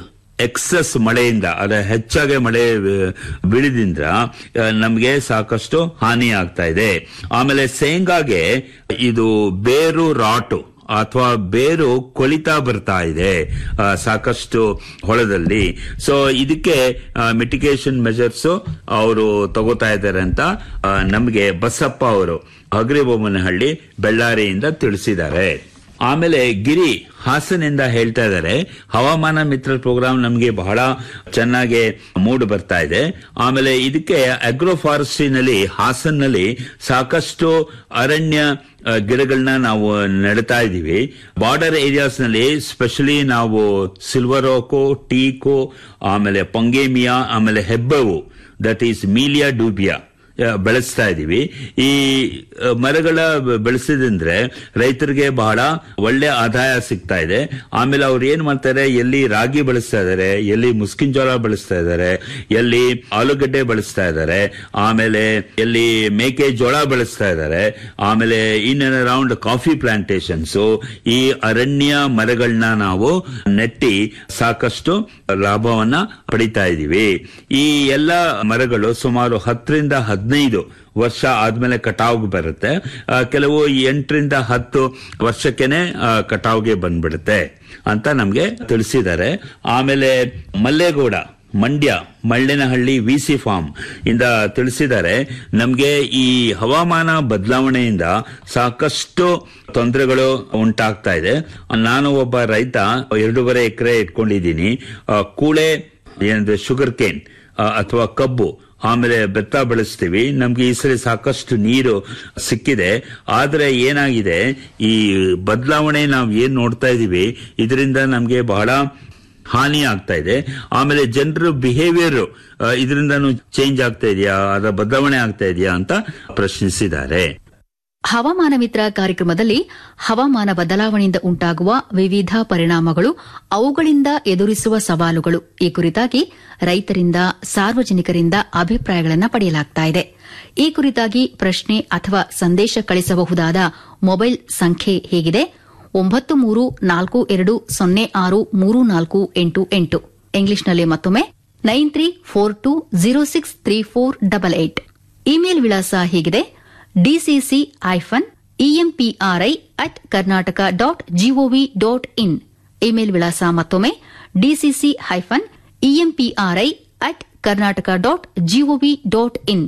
ಎಕ್ಸಸ್ ಮಳೆಯಿಂದ ಅದ ಹೆಚ್ಚಾಗಿ ಮಳೆ ಆ, ಬೀಳಿದ್ರಿಂದ ಆ, ನಮ್ಗೆ ಸಾಕಷ್ಟು ಹಾನಿ ಆಗ್ತಾ ಇದೆ ಆಮೇಲೆ ಶೇಂಗಾಗೆ ಇದು ಬೇರು ರಾಟು ಅಥವಾ ಬೇರು ಕೊಳಿತಾ ಬರ್ತಾ ಇದೆ ಆ, ಸಾಕಷ್ಟು ಹೊಳದಲ್ಲಿ ಸೊ ಇದಕ್ಕೆ ಮಿಟಿಗೇಷನ್ ಮೆಜರ್ಸ್ ಅವರು ತಗೋತಾ ಇದ್ದಾರೆ ಅಂತ ಆ, ನಮ್ಗೆ ಬಸಪ್ಪ ಅವರು ಹಗರಿಬೊಮ್ಮನಹಳ್ಳಿ ಬೆಳ್ಳಾರಿಯಿಂದ ತಿಳಿಸಿದ್ದಾರೆ ಆಮೇಲೆ ಗಿರಿ ಹಾಸನಿಂದ ಹೇಳ್ತಾ ಇದ್ದಾರೆ ಹವಾಮಾನ ಮಿತ್ರ ಪ್ರೋಗ್ರಾಮ್ ನಮಗೆ ಬಹಳ ಚೆನ್ನಾಗಿ ಮೂಡ್ ಬರ್ತಾ ಇದೆ ಆಮೇಲೆ ಇದಕ್ಕೆ ಅಗ್ರೋ ಫಾರೆಸ್ಟ್ರಿನಲ್ಲಿ ಹಾಸನ್ನಲ್ಲಿ ಸಾಕಷ್ಟು ಅರಣ್ಯ ಆ, ಗಿಡಗಳನ್ನ ನಾವು ನೆಡ್ತಾ ಇದ್ದೀವಿ ಬಾರ್ಡರ್ ಏರಿಯಾಸ್ ನಲ್ಲಿ ಸ್ಪೆಷಲಿ ನಾವು ಸಿಲ್ವರ್ ಓಕು ಟೀಕು ಆಮೇಲೆ ಪೊಂಗೇಮಿಯಾ ಆಮೇಲೆ ಹೆಬ್ಬವು ದಟ್ ಈಸ್ ಮೀಲಿಯಾ ಡೂಬಿಯಾ ಆ, ಬೆಳೆಸ್ತಾ ಇದೀವಿ ಈ ಆ, ಮರಗಳ ಬ- ಬೆಳೆಸಿದ್ರೆ ರೈತರಿಗೆ ಬಹಳ ಒಳ್ಳೆ ಆದಾಯ ಸಿಗ್ತಾ ಇದೆ ಆಮೇಲೆ ಅವ್ರು ಏನ್ ಮಾಡ್ತಾರೆ ಎಲ್ಲಿ ರಾಗಿ ಬೆಳೆಸ್ತಾ ಇದ್ದಾರೆ ಎಲ್ಲಿ ಮುಸ್ಕಿನ್ ಜೋಳ ಬೆಳೆಸ್ತಾ ಇದ್ದಾರೆ ಎಲ್ಲಿ ಆಲೂಗಡ್ಡೆ ಬೆಳೆಸ್ತಾ ಇದ್ದಾರೆ ಆಮೇಲೆ ಎಲ್ಲಿ ಮೇಕೆ ಜೋಳ ಬೆಳೆಸ್ತಾ ಇದ್ದಾರೆ ಆಮೇಲೆ in and around coffee plantations ಈ ಅರಣ್ಯ ಮರಗಳನ್ನ ನಾವು ನೆಟ್ಟಿ ಸಾಕಷ್ಟು ಲಾಭವನ್ನ ಪಡಿತಾ ಇದೀವಿ ಈ ಎಲ್ಲ ಮರಗಳು ಸುಮಾರು ಹತ್ತರಿಂದ ಹದಿನೈದು ವರ್ಷ ಆದ್ಮೇಲೆ ಕಟಾವ್ಗೆ ಬರುತ್ತೆ ಆ, ಕೆಲವು ಎಂಟರಿಂದ ಹತ್ತು ವರ್ಷಕ್ಕೆನೆ ಆ, ಕಟಾವ್ಗೆ ಬಂದ್ಬಿಡುತ್ತೆ ಅಂತ ನಮ್ಗೆ ತಿಳಿಸಿದ್ದಾರೆ ಆಮೇಲೆ ಮಲ್ಲೇಗೌಡ ಮಂಡ್ಯ ಮಳ್ಳಿನಹಳ್ಳಿ ವಿಸಿ ಫಾರ್ಮ್ ಇಂದ ತಿಳಿಸಿದ್ದಾರೆ ನಮಗೆ ಈ ಹವಾಮಾನ ಬದಲಾವಣೆಯಿಂದ ಸಾಕಷ್ಟು ತೊಂದರೆಗಳು ಉಂಟಾಗ್ತಾ ಇದೆ ನಾನು ಒಬ್ಬ ರೈತ ಎರಡೂವರೆ ಎಕರೆ ಇಟ್ಕೊಂಡಿದ್ದೀನಿ ಆ, ಕೂಳೆ ಏನಂದ್ರೆ ಶುಗರ್ ಕೇನ್ ಅಥವಾ ಕಬ್ಬು ಆಮೇಲೆ ಬೆತ್ತ ಬೆಳೆಸ್ತೀವಿ ನಮ್ಗೆ ಈ ಸರಿ ಸಾಕಷ್ಟು ನೀರು ಸಿಕ್ಕಿದೆ ಆದ್ರೆ ಏನಾಗಿದೆ ಈ ಬದಲಾವಣೆ ನಾವು ಏನ್ ನೋಡ್ತಾ ಇದೀವಿ ಇದರಿಂದ ನಮ್ಗೆ ಬಹಳ ಹಾನಿ ಆಗ್ತಾ ಇದೆ ಆಮೇಲೆ ಜನರ ಬಿಹೇವಿಯರ್ ಇದರಿಂದನೂ ಚೇಂಜ್ ಆಗ್ತಾ ಇದೆಯಾ ಅದರ ಬದಲಾವಣೆ ಆಗ್ತಾ ಇದೆಯಾ ಅಂತ ಪ್ರಶ್ನಿಸಿದ್ದಾರೆ ಹವಾಮಾನ ಮಿತ್ರ ಕಾರ್ಯಕ್ರಮದಲ್ಲಿ ಹವಾಮಾನ ಬದಲಾವಣೆಯಿಂದ ಉಂಟಾಗುವ ವಿವಿಧ ಪರಿಣಾಮಗಳು ಅವುಗಳಿಂದ ಎದುರಿಸುವ ಸವಾಲುಗಳು ಈ ಕುರಿತಾಗಿ ರೈತರಿಂದ ಸಾರ್ವಜನಿಕರಿಂದ ಅಭಿಪ್ರಾಯಗಳನ್ನು ಪಡೆಯಲಾಗ್ತಾ ಇದೆ ಈ ಕುರಿತಾಗಿ ಪ್ರಶ್ನೆ ಅಥವಾ ಸಂದೇಶ ಕಳಿಸಬಹುದಾದ ಮೊಬೈಲ್ ಸಂಖ್ಯೆ ಹೇಗಿದೆ ಒಂಬತ್ತು ಮೂರು ನಾಲ್ಕು ಎರಡು ಸೊನ್ನೆ ಆರು ಮೂರು ನಾಲ್ಕು ಎಂಟು ಎಂಟು ಇಂಗ್ಲಿಷ್ನಲ್ಲಿ ಮತ್ತೊಮ್ಮೆ nine three four two zero six three four double eight email ವಿಳಾಸ ಹೀಗಿದೆ DCC hyphen EMPRI at Karnataka dot GOV dot in email ವಿಳಾಸ ಮತ್ತೊಮ್ಮೆ DCC hyphen EMPRI at Karnataka dot GOV dot in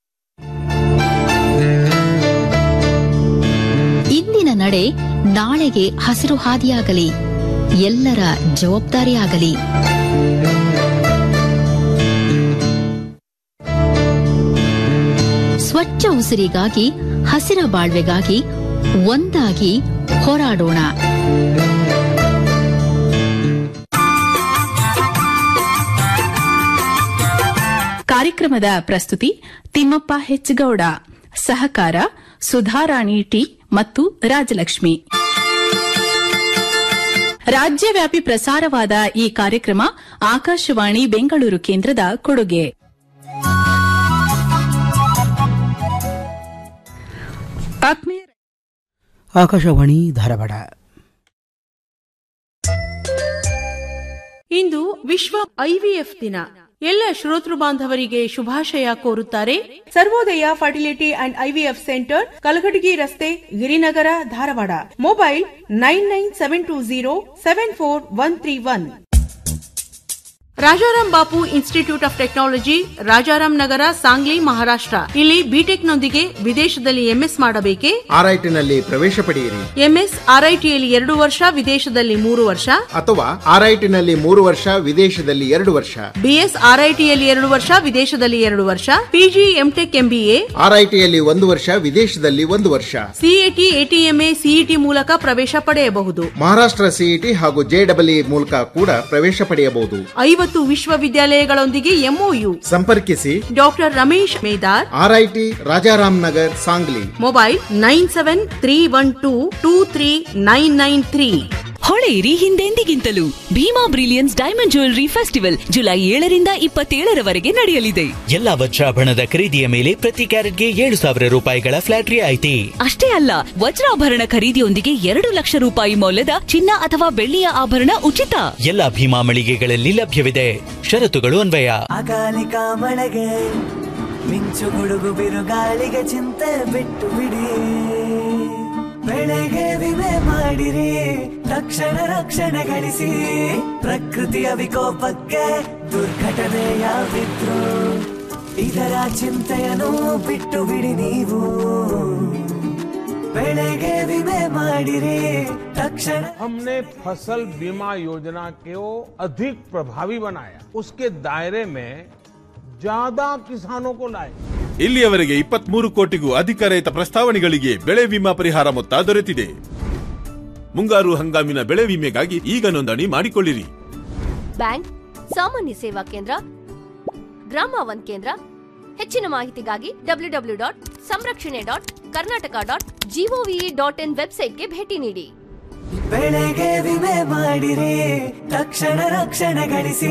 ಇಂದಿನ ನಡೆ ನಾಳೆಗೆ ಹಸಿರು ಹಾದಿಯಾಗಲಿ ಎಲ್ಲರ ಜವಾಬ್ದಾರಿಯಾಗಲಿ ಸ್ವಚ್ಛ ಉಸಿರಿಗಾಗಿ ಹಸಿರ ಬಾಳ್ವೆಗಾಗಿ ಒಂದಾಗಿ ಹೋರಾಡೋಣ ಕಾರ್ಯಕ್ರಮದ ಪ್ರಸ್ತುತಿ ತಿಮ್ಮಪ್ಪ ಹೆಚ್ಚಗೌಡ ಸಹಕಾರ ಸುಧಾರಾಣಿ ಟಿ ಮತ್ತು ರಾಜಲಕ್ಷ್ಮಿ ರಾಜ್ಯವ್ಯಾಪಿ ಪ್ರಸಾರವಾದ ಈ ಕಾರ್ಯಕ್ರಮ ಆಕಾಶವಾಣಿ ಬೆಂಗಳೂರು ಕೇಂದ್ರದ ಕೊಡುಗೆ ಆತ್ಮೀಯ ಆಕಾಶವಾಣಿ ಧಾರವಾಡ ಇಂದು ವಿಶ್ವ ಐವಿಎಫ್ ದಿನ ಎಲ್ಲ ಶ್ರೋತೃ ಬಾಂಧವರಿಗೆ ಶುಭಾಶಯ ಕೋರುತ್ತಾರೆ Sarvodaya Fertility and IVF Centre Kalghatgi ರಸ್ತೆ Girinagar Dharwad mobile nine nine seven two zero seven four one three one Rajaram Bapu Institute of Technology Rajaram Nagar Sangli Maharashtra ಇಲ್ಲಿ ಬಿಟೆಕ್ ನೊಂದಿಗೆ ವಿದೇಶದಲ್ಲಿ ಎಂಎಸ್ ಮಾಡಬೇಕೆ ಆರ್ಐಟಿನಲ್ಲಿ ಪ್ರವೇಶ ಪಡೆಯಿರಿ ಎಂಎಸ್ ಆರ್ಐಟಿಯಲ್ಲಿ ಎರಡು ವರ್ಷ ವಿದೇಶದಲ್ಲಿ ಮೂರು ವರ್ಷ ಅಥವಾ ಆರ್ಐಟಿನಲ್ಲಿ ಮೂರು ವರ್ಷ ವಿದೇಶದಲ್ಲಿ ಎರಡು ವರ್ಷ ಬಿಎಸ್ ಆರ್ಐಟಿಯಲ್ಲಿ ಎರಡು ವರ್ಷ ವಿದೇಶದಲ್ಲಿ ಎರಡು ವರ್ಷ ಪಿಜಿ ಎಂಟೆಕ್ ಎಂಬಿಎ ಆರ್ಐಟಿಯಲ್ಲಿ ಒಂದು ವರ್ಷ ವಿದೇಶದಲ್ಲಿ ಒಂದು ವರ್ಷ ಸಿಎಟಿ ಎಟಿಎಂಎ ಸಿಇಟಿ ಮೂಲಕ ಪ್ರವೇಶ ಪಡೆಯಬಹುದು ಮಹಾರಾಷ್ಟ್ರ ಸಿಇಟಿ ಹಾಗೂ ಜೆಡಬ್ಲ್ಇ ಮೂಲಕ ಕೂಡ ಪ್ರವೇಶ ಪಡೆಯಬಹುದು ಐವತ್ತು ವಿಶ್ವವಿದ್ಯಾಲಯಗಳೊಂದಿಗೆ ಎಂಒಯು ಸಂಪರ್ಕಿಸಿ doctor Ramesh Medar RIT Rajaram Nagar Sangli mobile nine seven three one two two three nine nine three ಹೊಳೆಯಿರಿ ಹಿಂದೆಂದಿಗಿಂತಲೂ Bhima brilliance diamond jewellery festival July ಏಳರಿಂದ ಇಪ್ಪತ್ತೇಳರವರೆಗೆ ನಡೆಯಲಿದೆ ಎಲ್ಲಾ ವಜ್ರಾಭರಣದ ಖರೀದಿಯ ಮೇಲೆ ಪ್ರತಿ ಕ್ಯಾರೆಟ್ಗೆ ಏಳು ಸಾವಿರ ರೂಪಾಯಿಗಳ ಫ್ಲಾಟ್ ರಿಯಾಯಿತಿ ಅಷ್ಟೇ ಅಲ್ಲ ವಜ್ರಾಭರಣ ಖರೀದಿಯೊಂದಿಗೆ ಎರಡು ಲಕ್ಷ ರೂಪಾಯಿ ಮೌಲ್ಯದ ಚಿನ್ನ ಅಥವಾ ಬೆಳ್ಳಿಯ ಆಭರಣ ಉಚಿತ ಎಲ್ಲಾ ಭೀಮಾ ಮಳಿಗೆಗಳಲ್ಲಿ ಲಭ್ಯವಿದೆ ಷರತ್ತುಗಳು ಅನ್ವಯ ಅಕಾಲಿಕ ಮಳೆಗೆ ಮಿಂಚು ಗುಡುಗು ಬಿರುಗಾಳಿಗೆ ಚಿಂತೆ ಬಿಟ್ಟು ಬಿಡಿ ಬೆಳೆಗೆ ವಿಮೆ ಮಾಡಿರಿ ತಕ್ಷಣ ರಕ್ಷಣೆ ಗಳಿಸಿ ಪ್ರಕೃತಿಯ ವಿಕೋಪಕ್ಕೆ ದುರ್ಘಟನೆ ಯಾವಿದ್ರು ಇದರ ಚಿಂತೆಯನ್ನು ಬಿಟ್ಟು ಬಿಡಿ ನೀವು ಬೆಳೆಗೆ ವಿಮೆ ಮಾಡಿರಿ ತಕ್ಷಣ हमने फसल बीमा योजना को अधिक प्रभावी बनाया उसके दायरे में ज्यादा किसानों को लाए ಇಲ್ಲಿಯವರೆಗೆ ಇಪ್ಪತ್ಮೂರು ಕೋಟಿಗೂ ಅಧಿಕ ರೈತ ಪ್ರಸ್ತಾವನೆಗಳಿಗೆ ಬೆಳೆ ವಿಮಾ ಪರಿಹಾರ ಮೊತ್ತ ದೊರೆತಿದೆ ಮುಂಗಾರು ಹಂಗಾಮಿನ ಬೆಳೆ ವಿಮೆಗಾಗಿ ಈಗ ನೋಂದಣಿ ಮಾಡಿಕೊಳ್ಳಿರಿ ಬ್ಯಾಂಕ್ ಸಾಮಾನ್ಯ ಸೇವಾ ಕೇಂದ್ರ ಗ್ರಾಮ ಒನ್ ಕೇಂದ್ರ ಹೆಚ್ಚಿನ ಮಾಹಿತಿಗಾಗಿ ಡಬ್ಲ್ಯೂ ಡಬ್ಲ್ಯೂ ಡಾಟ್ ಸಂರಕ್ಷಣೆ dot Karnataka dot GOV dot in ವೆಬ್ಸೈಟ್ಗೆ ಭೇಟಿ ನೀಡಿ ಬೆಳೆಗೆ ವಿಮೆ ಮಾಡಿರಿ ತಕ್ಷಣ ರಕ್ಷಣೆ ಗಳಿಸಿ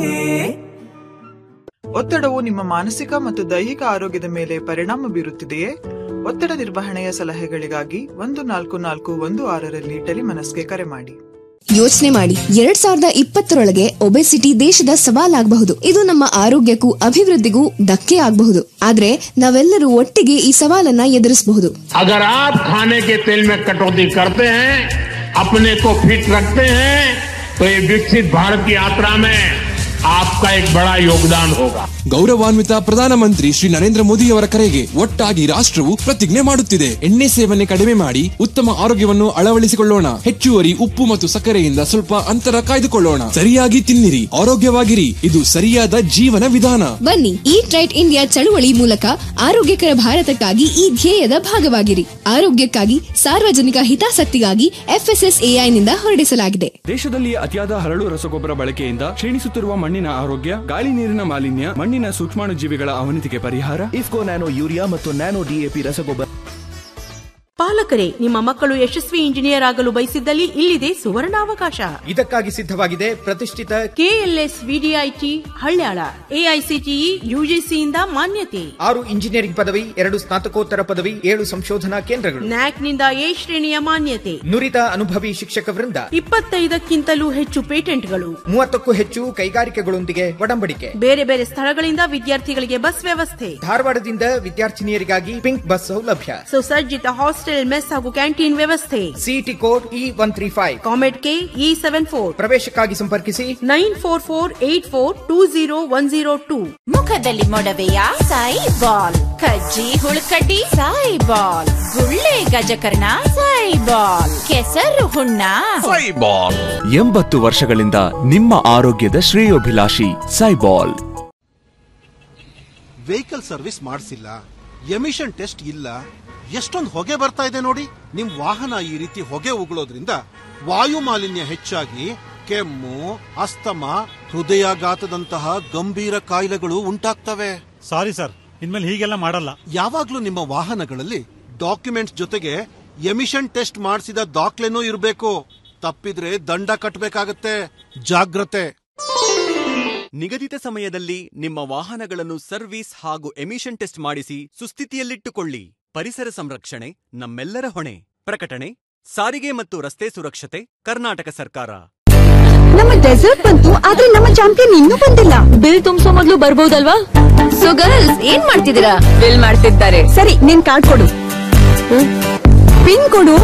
ಒತ್ತಡವು ನಿಮ್ಮ ಮಾನಸಿಕ ಮತ್ತು ದೈಹಿಕ ಆರೋಗ್ಯದ ಮೇಲೆ ಪರಿಣಾಮ ಬೀರುತ್ತಿದೆಯೇ ಒತ್ತಡ ನಿರ್ವಹಣೆಯ ಸಲಹೆಗಳಿಗಾಗಿ ಒಂದು ನಾಲ್ಕು ನಾಲ್ಕು ಒಂದು ಆರರಲ್ಲಿ ಟೆಲಿಮನಸ್ಗೆ ಕರೆ ಮಾಡಿ ಯೋಚನೆ ಮಾಡಿ ಎರಡ್ ಸಾವಿರದ ಇಪ್ಪತ್ತರೊಳಗೆ ಒಬೆಸಿಟಿ ದೇಶದ ಸವಾಲಾಗಬಹುದು ಇದು ನಮ್ಮ ಆರೋಗ್ಯಕ್ಕೂ ಅಭಿವೃದ್ಧಿಗೂ ಧಕ್ಕೆ ಆಗಬಹುದು ಆದ್ರೆ ನಾವೆಲ್ಲರೂ ಒಟ್ಟಿಗೆ ಈ ಸವಾಲನ್ನ ಎದುರಿಸಬಹುದು अगर आप खाने के तेल में कटौती करते हैं अपने को फिट रखते हैं तो ये विकसित भारत की यात्रा में आपका एक बड़ा योगदान होगा ಗೌರವಾನ್ವಿತ ಪ್ರಧಾನಮಂತ್ರಿ ಶ್ರೀ ನರೇಂದ್ರ ಮೋದಿಯವರ ಕರೆಗೆ ಒಟ್ಟಾಗಿ ರಾಷ್ಟ್ರವು ಪ್ರತಿಜ್ಞೆ ಮಾಡುತ್ತಿದೆ ಎಣ್ಣೆ ಸೇವನೆ ಕಡಿಮೆ ಮಾಡಿ ಉತ್ತಮ ಆರೋಗ್ಯವನ್ನು ಅಳವಡಿಸಿಕೊಳ್ಳೋಣ ಹೆಚ್ಚುವರಿ ಉಪ್ಪು ಮತ್ತು ಸಕ್ಕರೆಯಿಂದ ಸ್ವಲ್ಪ ಅಂತರ ಕಾಯ್ದುಕೊಳ್ಳೋಣ ಸರಿಯಾಗಿ ತಿನ್ನಿರಿ ಆರೋಗ್ಯವಾಗಿರಿ ಇದು ಸರಿಯಾದ ಜೀವನ ವಿಧಾನ ಬನ್ನಿ ಈಟ್ ರೈಟ್ ಇಂಡಿಯಾ ಚಳುವಳಿ ಮೂಲಕ ಆರೋಗ್ಯಕರ ಭಾರತಕ್ಕಾಗಿ ಈ ಧ್ಯೇಯದ ಭಾಗವಾಗಿರಿ ಆರೋಗ್ಯಕ್ಕಾಗಿ ಸಾರ್ವಜನಿಕ ಹಿತಾಸಕ್ತಿಗಾಗಿ ಎಫ್ಎಸ್ಎಸ್ಎಐ ನಿಂದ ಹೊರಡಿಸಲಾಗಿದೆ ದೇಶದಲ್ಲಿ ಅತಿಯಾದ ಹರಳು ರಸಗೊಬ್ಬರ ಬಳಕೆಯಿಂದ ಕ್ಷೀಣಿಸುತ್ತಿರುವ ಮಣ್ಣಿನ ಆರೋಗ್ಯ ಗಾಳಿ ನೀರಿನ ಮಾಲಿನ್ಯ ಮಣ್ಣಿನ ಸೂಕ್ಷ್ಮಾಣುಜೀವಿಗಳ ಅವನತಿಗೆ ಪರಿಹಾರ ಇಫ್ಕೋ ನ್ಯಾನೋ ಯೂರಿಯಾ ಮತ್ತು ನ್ಯಾನೋ ಡಿಎಪಿ ರಸಗೊಬ್ಬರ ಪಾಲ ಪಾಲಕರೇ ನಿಮ್ಮ ಮಕ್ಕಳು ಯಶಸ್ವಿ ಇಂಜಿನಿಯರ್ ಆಗಲು ಬಯಸಿದ್ದಲ್ಲಿ ಇಲ್ಲಿದೆ ಸುವರ್ಣಾವಕಾಶ ಇದಕ್ಕಾಗಿ ಸಿದ್ಧವಾಗಿದೆ ಪ್ರತಿಷ್ಠಿತ ಕೆಎಲ್ಎಸ್ ವಿಡಿಐಟಿ ಹಳ್ಯಾಳ ಎಐಸಿಟಿಇ ಯುಜಿಸಿಯಿಂದ ಮಾನ್ಯತೆ ಆರು ಇಂಜಿನಿಯರಿಂಗ್ ಪದವಿ ಎರಡು ಸ್ನಾತಕೋತ್ತರ ಪದವಿ ಏಳು ಸಂಶೋಧನಾ ಕೇಂದ್ರಗಳು ನ್ಯಾಕ್ನಿಂದ ಎ ಶ್ರೇಣಿಯ ಮಾನ್ಯತೆ ನುರಿತ ಅನುಭವಿ ಶಿಕ್ಷಕ ವೃಂದ ಇಪ್ಪತ್ತೈದಕ್ಕಿಂತಲೂ ಹೆಚ್ಚು ಪೇಟೆಂಟ್ಗಳು ಮೂವತ್ತಕ್ಕೂ ಹೆಚ್ಚು ಕೈಗಾರಿಕೆಗಳೊಂದಿಗೆ ಒಡಂಬಡಿಕೆ ಬೇರೆ ಬೇರೆ ಸ್ಥಳಗಳಿಂದ ವಿದ್ಯಾರ್ಥಿಗಳಿಗೆ ಬಸ್ ವ್ಯವಸ್ಥೆ ಧಾರವಾಡದಿಂದ ವಿದ್ಯಾರ್ಥಿನಿಯರಿಗಾಗಿ ಪಿಂಕ್ ಬಸ್ ಸೌಲಭ್ಯ ಸುಸಜ್ಜಿತ ಹಾಸ್ಟೆಲ್ ಮೆಸ್ ಹಾಗೂ ಕ್ಯಾಂಟೀನ್ ವ್ಯವಸ್ಥೆ city code E one three five COMEDK E seven four ಪ್ರವೇಶಕ್ಕಾಗಿ ಸಂಪರ್ಕಿಸಿ nine four four eight four two zero one zero two ಮುಖದಲ್ಲಿ ಮೊಡವೆಯ ಸಾಯಿ ಬಾಲ್ ಕಜ್ಜಿ ಹುಳುಕಡ್ಡಿ ಸಾಯಿ ಬಾಲ್ ಗುಳ್ಳೆ ಗಜಕರ್ಣ ಸಾಯಿ ಬಾಲ್ ಕೆಸರು ಹುಣ್ಣ ಬಾಲ್ ಎಂಬತ್ತು ವರ್ಷಗಳಿಂದ ನಿಮ್ಮ ಆರೋಗ್ಯದ ಶ್ರೇಯೋಭಿಲಾಷಿ ಸೈಬಾಲ್ ವೆಹಿಕಲ್ ಸರ್ವಿಸ್ ಮಾಡಿಸಿಲ್ಲ ಎಮಿಷನ್ ಟೆಸ್ಟ್ ಇಲ್ಲ ಎಷ್ಟೊಂದು ಹೊಗೆ ಬರ್ತಾ ಇದೆ ನೋಡಿ ನಿಮ್ ವಾಹನ ಈ ರೀತಿ ಹೊಗೆ ಉಗುಳೋದ್ರಿಂದ ವಾಯು ಮಾಲಿನ್ಯ ಹೆಚ್ಚಾಗಿ ಕೆಮ್ಮು ಅಸ್ತಮ ಹೃದಯಾಘಾತದಂತಹ ಗಂಭೀರ ಕಾಯಿಲೆಗಳು ಉಂಟಾಗ್ತವೆ ಸಾರಿ ಸರ್ ಇನ್ಮೇಲೆ ಹೀಗೆಲ್ಲ ಮಾಡಲ್ಲ ಯಾವಾಗ್ಲೂ ನಿಮ್ಮ ವಾಹನಗಳಲ್ಲಿ ಡಾಕ್ಯುಮೆಂಟ್ಸ್ ಜೊತೆಗೆ ಎಮಿಷನ್ ಟೆಸ್ಟ್ ಮಾಡಿಸಿದ ದಾಖಲೆನೂ ಇರಬೇಕು ತಪ್ಪಿದ್ರೆ ದಂಡ ಕಟ್ಟಬೇಕಾಗತ್ತೆ ಜಾಗ್ರತೆ ನಿಗದಿತ ಸಮಯದಲ್ಲಿ ನಿಮ್ಮ ವಾಹನಗಳನ್ನು ಸರ್ವಿಸ್ ಹಾಗೂ ಎಮಿಷನ್ ಟೆಸ್ಟ್ ಮಾಡಿಸಿ ಸುಸ್ಥಿತಿಯಲ್ಲಿಟ್ಟುಕೊಳ್ಳಿ ಪರಿಸರ ಸಂರಕ್ಷಣೆ ನಮ್ಮೆಲ್ಲರ ಹೊಣೆ ಪ್ರಕಟಣೆ ಸಾರಿಗೆ ಮತ್ತು ರಸ್ತೆ ಸುರಕ್ಷತೆ ಕರ್ನಾಟಕ ಸರ್ಕಾರ ನಮ್ಮ ಡೆಸರ್ಟ್ ಬಂತು ಆದ್ರೆ ನಮ್ಮ ಚಾಂಪಿಯನ್ ಇನ್ನೂ ಬಂದಿಲ್ಲ ಬಿಲ್ ತುಂಬಿಸೋ ಮೊದಲು ಬರ್ಬೋದಲ್ವಾ ಸೊ ಗರ್ಲ್ಸ್ ಏನ್ ಮಾಡ್ತಿದ್ದೀರಾ ಬಿಲ್ ಮಾಡ್ತಿದ್ದಾರೆ ಸರಿ ನಿನ್ ಕಾರ್ಡ್ ಕೊಡು ಪಿನ್ ಕೊಡು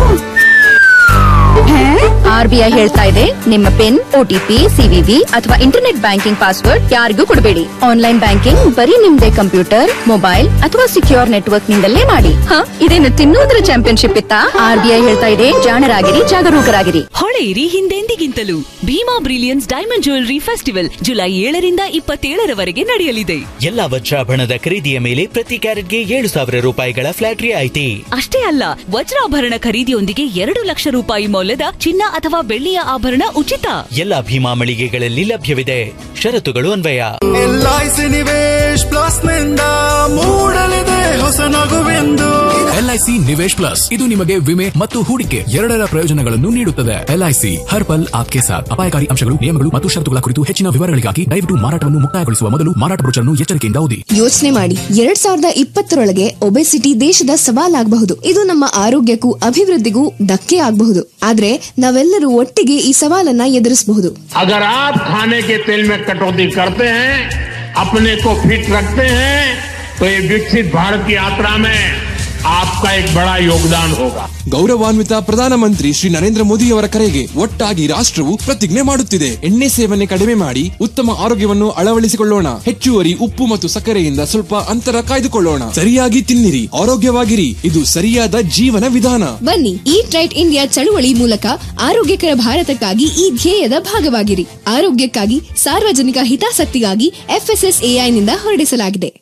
ಆರ್ಬಿಐ ಹೇಳ್ತಾ ಇದೆ ನಿಮ್ಮ ಪಿನ್ ಓಟಿಪಿ ಸಿವಿವಿ ಅಥವಾ ಇಂಟರ್ನೆಟ್ ಬ್ಯಾಂಕಿಂಗ್ ಪಾಸ್ವರ್ಡ್ ಯಾರಿಗೂ ಕೊಡಬೇಡಿ ಆನ್ಲೈನ್ ಬ್ಯಾಂಕಿಂಗ್ ಬರೀ ನಿಮ್ದೇ ಕಂಪ್ಯೂಟರ್ ಮೊಬೈಲ್ ಅಥವಾ ಸಿಕ್ಯೂರ್ ನೆಟ್ವರ್ಕ್ ನಿಂದಲೇ ಮಾಡಿ ಹ ಇದೇನು ತಿನ್ನೋದ್ರ ಚಾಂಪಿಯನ್ಶಿಪ್ ಇತ್ತಾ ಆರ್ಬಿಐ ಹೇಳ್ತಾ ಇದೆ ಜಾಣರಾಗಿರಿ ಜಾಗರೂಕರಾಗಿರಿ ಹೊಳೆಯಿರಿ ಹಿಂದೆಂದಿಗಿಂತಲೂ Bhima brilliance diamond jewellery festival July ಏಳರಿಂದ ಇಪ್ಪತ್ತೇಳರವರೆಗೆ ನಡೆಯಲಿದೆ ಎಲ್ಲಾ ವಜ್ರಾಭರಣದ ಖರೀದಿಯ ಮೇಲೆ ಪ್ರತಿ ಕ್ಯಾರೆಟ್ಗೆ ಏಳು ಸಾವಿರ ರೂಪಾಯಿಗಳ ಫ್ಲಾಟ್ ರಿಯಾಯಿತಿ ಅಷ್ಟೇ ಅಲ್ಲ ವಜ್ರಾಭರಣ ಖರೀದಿಯೊಂದಿಗೆ ಎರಡು ಲಕ್ಷ ರೂಪಾಯಿ ಮೌಲ್ಯದ ಚಿನ್ನ ಅಥವಾ ಬೆಳ್ಳಿಯ ಆಭರಣ ಉಚಿತ ಎಲ್ಲಾ ಭೀಮಾ ಮಳಿಗೆಗಳಲ್ಲಿ ಲಭ್ಯವಿದೆ ಷರತ್ತುಗಳು ಅನ್ವಯ ಎಲ್ಐಸಿ ನಿವೇಶ್ ಪ್ಲಸ್ ನಿಂದ ಮೂಡಲಿದೆ ಹೊಸ ನಗುವೆಂದು ಎಲ್ಐಸಿ ನಿವೇಶ್ ಪ್ಲಸ್ ಇದು ನಿಮಗೆ ವಿಮೆ ಮತ್ತು ಹೂಡಿಕೆ ಎರಡರ ಪ್ರಯೋಜನಗಳನ್ನು ನೀಡುತ್ತದೆ ಎಲ್ಐಸಿ ಹರ್ ಪಲ್ ಆಪ್ಕೆ ಸಾಥ್ ಅಪಾಯಕಾರಿ ಅಂಶಗಳು ನಿಯಮಗಳು ಮತ್ತು ಷರತ್ತುಗಳ ಕುರಿತು ಹೆಚ್ಚಿನ ವಿವರಗಳಿಗಾಗಿ ದಯವಿಟ್ಟು ಮಾರಾಟವನ್ನು ಮುಕ್ತಾಯಗೊಳಿಸುವ ಮೊದಲು ಮಾರಾಟ ಬ್ರೋಚರ್ನ್ನು ಎಚ್ಚರಿಕೆಯಿಂದ ಓದಿ ಯೋಚನೆ ಮಾಡಿ ಎರಡ್ ಸಾವಿರದ ಇಪ್ಪತ್ತರೊಳಗೆ ಒಬೆಸಿಟಿ ದೇಶದ ಸವಾಲಾಗಬಹುದು ಇದು ನಮ್ಮ ಆರೋಗ್ಯಕ್ಕೂ ಅಭಿವೃದ್ಧಿಗೂ ಧಕ್ಕೆ ಆಗಬಹುದು ಆದ್ರೆ ನಾವೆಲ್ಲರೂ ಒಟ್ಟಿಗೆ ಈ ಸವಾಲನ್ನ ಎದುರಿಸಬಹುದು अगर आप खाने के तेल में कटौती करते हैं अपने को फिट रखते हैं तो ये विकसित भारत की यात्रा में आपका एक बड़ा योगदान होगा ಗೌರವಾನ್ವಿತ ಪ್ರಧಾನಮಂತ್ರಿ ಶ್ರೀ ನರೇಂದ್ರ ಮೋದಿಯವರ ಕರೆಗೆ ಒಟ್ಟಾಗಿ ರಾಷ್ಟ್ರವು ಪ್ರತಿಜ್ಞೆ ಮಾಡುತ್ತಿದೆ ಎಣ್ಣೆ ಸೇವನೆ ಕಡಿಮೆ ಮಾಡಿ ಉತ್ತಮ ಆರೋಗ್ಯವನ್ನು ಅಳವಡಿಸಿಕೊಳ್ಳೋಣ ಹೆಚ್ಚುವರಿ ಉಪ್ಪು ಮತ್ತು ಸಕ್ಕರೆಯಿಂದ ಸ್ವಲ್ಪ ಅಂತರ ಕಾಯ್ದುಕೊಳ್ಳೋಣ ಸರಿಯಾಗಿ ತಿನ್ನಿರಿ ಆರೋಗ್ಯವಾಗಿರಿ ಇದು ಸರಿಯಾದ ಜೀವನ ವಿಧಾನ ಬನ್ನಿ ಈಟ್ ರೈಟ್ ಇಂಡಿಯಾ ಚಳುವಳಿ ಮೂಲಕ ಆರೋಗ್ಯಕರ ಭಾರತಕ್ಕಾಗಿ ಈ ಧ್ಯೇಯದ ಭಾಗವಾಗಿರಿ ಆರೋಗ್ಯಕ್ಕಾಗಿ ಸಾರ್ವಜನಿಕ ಹಿತಾಸಕ್ತಿಗಾಗಿ ಎಫ್ಎಸ್ಎಸ್ಎಐ ನಿಂದ ಹೊರಡಿಸಲಾಗಿದೆ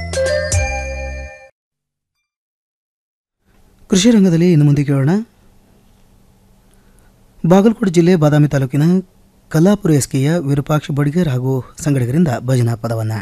ಕೃಷಿ ರಂಗದಲ್ಲಿ ಇನ್ನು ಮುಂದೆ ಕೇಳೋಣ ಬಾಗಲಕೋಟೆ ಜಿಲ್ಲೆ ಬಾದಾಮಿ ತಾಲೂಕಿನ ಕಲ್ಲಾಪುರ ಎಸ್ಕೆಯ ವಿರೂಪಾಕ್ಷ ಬಡಿಗರ್ ಹಾಗೂ ಸಂಗಡಿಗರಿಂದ ಭಜನಾ ಪದವನ್ನು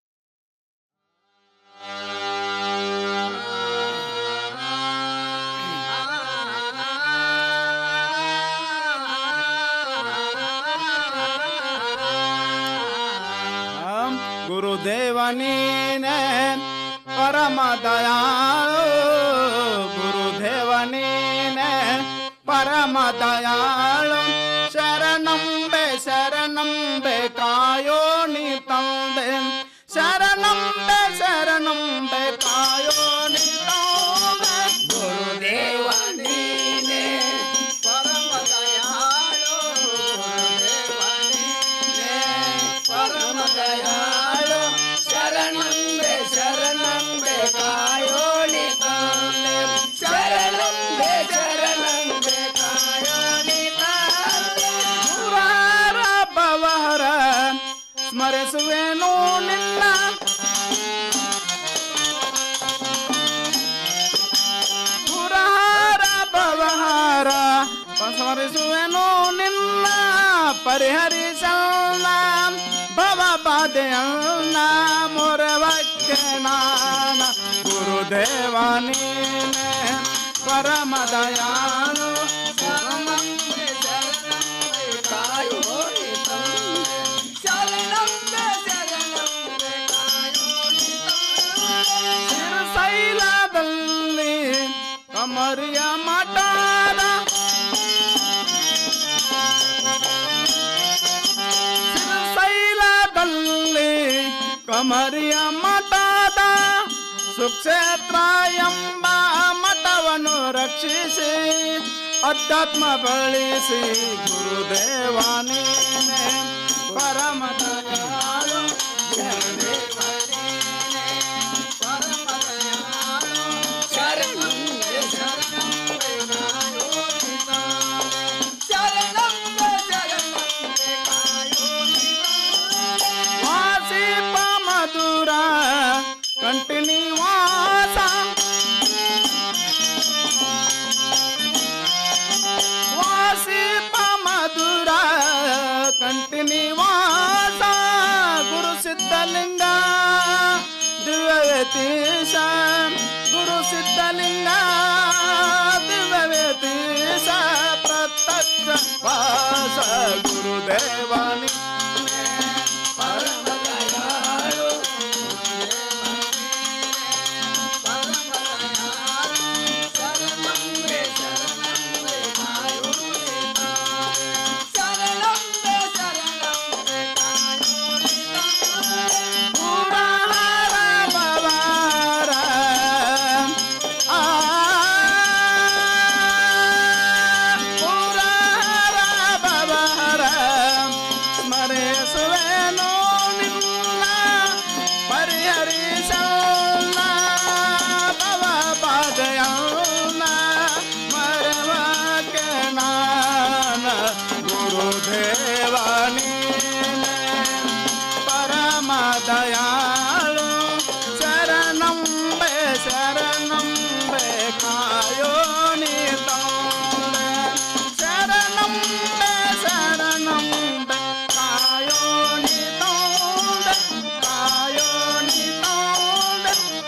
ಗುರುದೇವ ನೀನೆ ಪರಮ ದಯಾಳು ಗುರುದೇವ ನೀನೆ ಪರಮ ದಯಾಳು ಶರಣಂಬೆ ಶರಣಂಬೆ ಕಾಯೋ ನೀ ತಂದೆ ಶರಣಂಬೆ ಶರಣಂಬೆ ಕಾಯೋ ನೀ ತಂದೆ ಗುರುದೇವ ನೀನೆ ಪರಮ ದಯಾಳು ಗುರುದೇವ ನೀನೆ ಪರಮ ದಯಾಳು ಶರಣಂಬೆ ಶರಣಂಬೆ ಕಾಯೋಣಿ ತಂದೆ ಶರಣಂಬೆ ಶರಣಂಬೆ ಕಾಯೋಣಿ ತಂದೆ ಪುರಾರ ಪವಹರ ಸ್ಮರಿಸುವೆನು ನಿನ್ನ ಪುರಹಾರ ಪವಹಾರ ಸ್ಮರಿಸುವೆನು ನಿನ್ನ ಪರಿಹರಿಸಲ್ಲ ಭವ ಬಾಧೆಯಲ್ಲ ಮೊರವಕ್ಕೆ ನಾನ ಗುರುದೇವ ನೀನೆ ಪರಮ ದಯಾಳು ಶರಣಂಬೆ ಶರಣಂಬೆ ಕಾಯೋ ಹೇ ತಂದೆ ಶರಣಂಬೆ ಶರಣಂಬೆ ಕಾಯೋ ಹೇ ತಂದೆ ಶಿರಸೈಲದಲ್ಲಿ ಕಮರಿಯ ಮಠದ ಶೈಲದಲ್ಲಿ ಕಮರಿಯ ಮಠದ ಸುಕ್ಷೇತ್ರ ಎಂಬ ಮಠವನ್ನು ರಕ್ಷಿಸಿ ಅಧ್ಯಾತ್ಮ ಬಳಿಸಿ ಗುರುದೇವ ನೀನೆ ಪರಮ ದಯಾಳು ಶರಣದೇವ ನೀನೆ ಪರಮ ದಯಾಳು ಶರಣಂಬೆ ಶರಣಂಬೆ ಕಾಯೋನಿತಾನೆ ಶರಣಂಬೆ ಶರಣಂಬೆ ವಾಸಿಪ ಮಧುರ ಕಂಟಿನಿ ವಾಸ ವಾಸಿಪ ಮಧುರ ಕಂಟಿನಿ ವಾಸ ಗುರು ಸಿದ್ಧಲಿಂಗ ದಿವ್ಯವೇತೀಶ ಗುರು ಸಿದ್ಧಲಿಂಗ ದಿವ್ಯವೇತೀಶ ಪ್ರತ್ಯಕ್ಷ ವಾಸ ಗುರುದೇವಾನಿ ಪರಮ ದಯಾಳು ಶರಣಂಬೆ ಶರಣಂಬೆ ಕಾಯೋ ಶರಣಂಬೆ ಶರಣಂಬೆ ಕಾಯೋ ಪುರಹರ ಭವಾರ ಆ ಪುರಹರ ಭವಾರ ಸ್ಮರಿಸುವೆನು ನಿನ್ನ ಪರಿಹರಿಸಲ್ಲ ಭವ ಪಾದಯ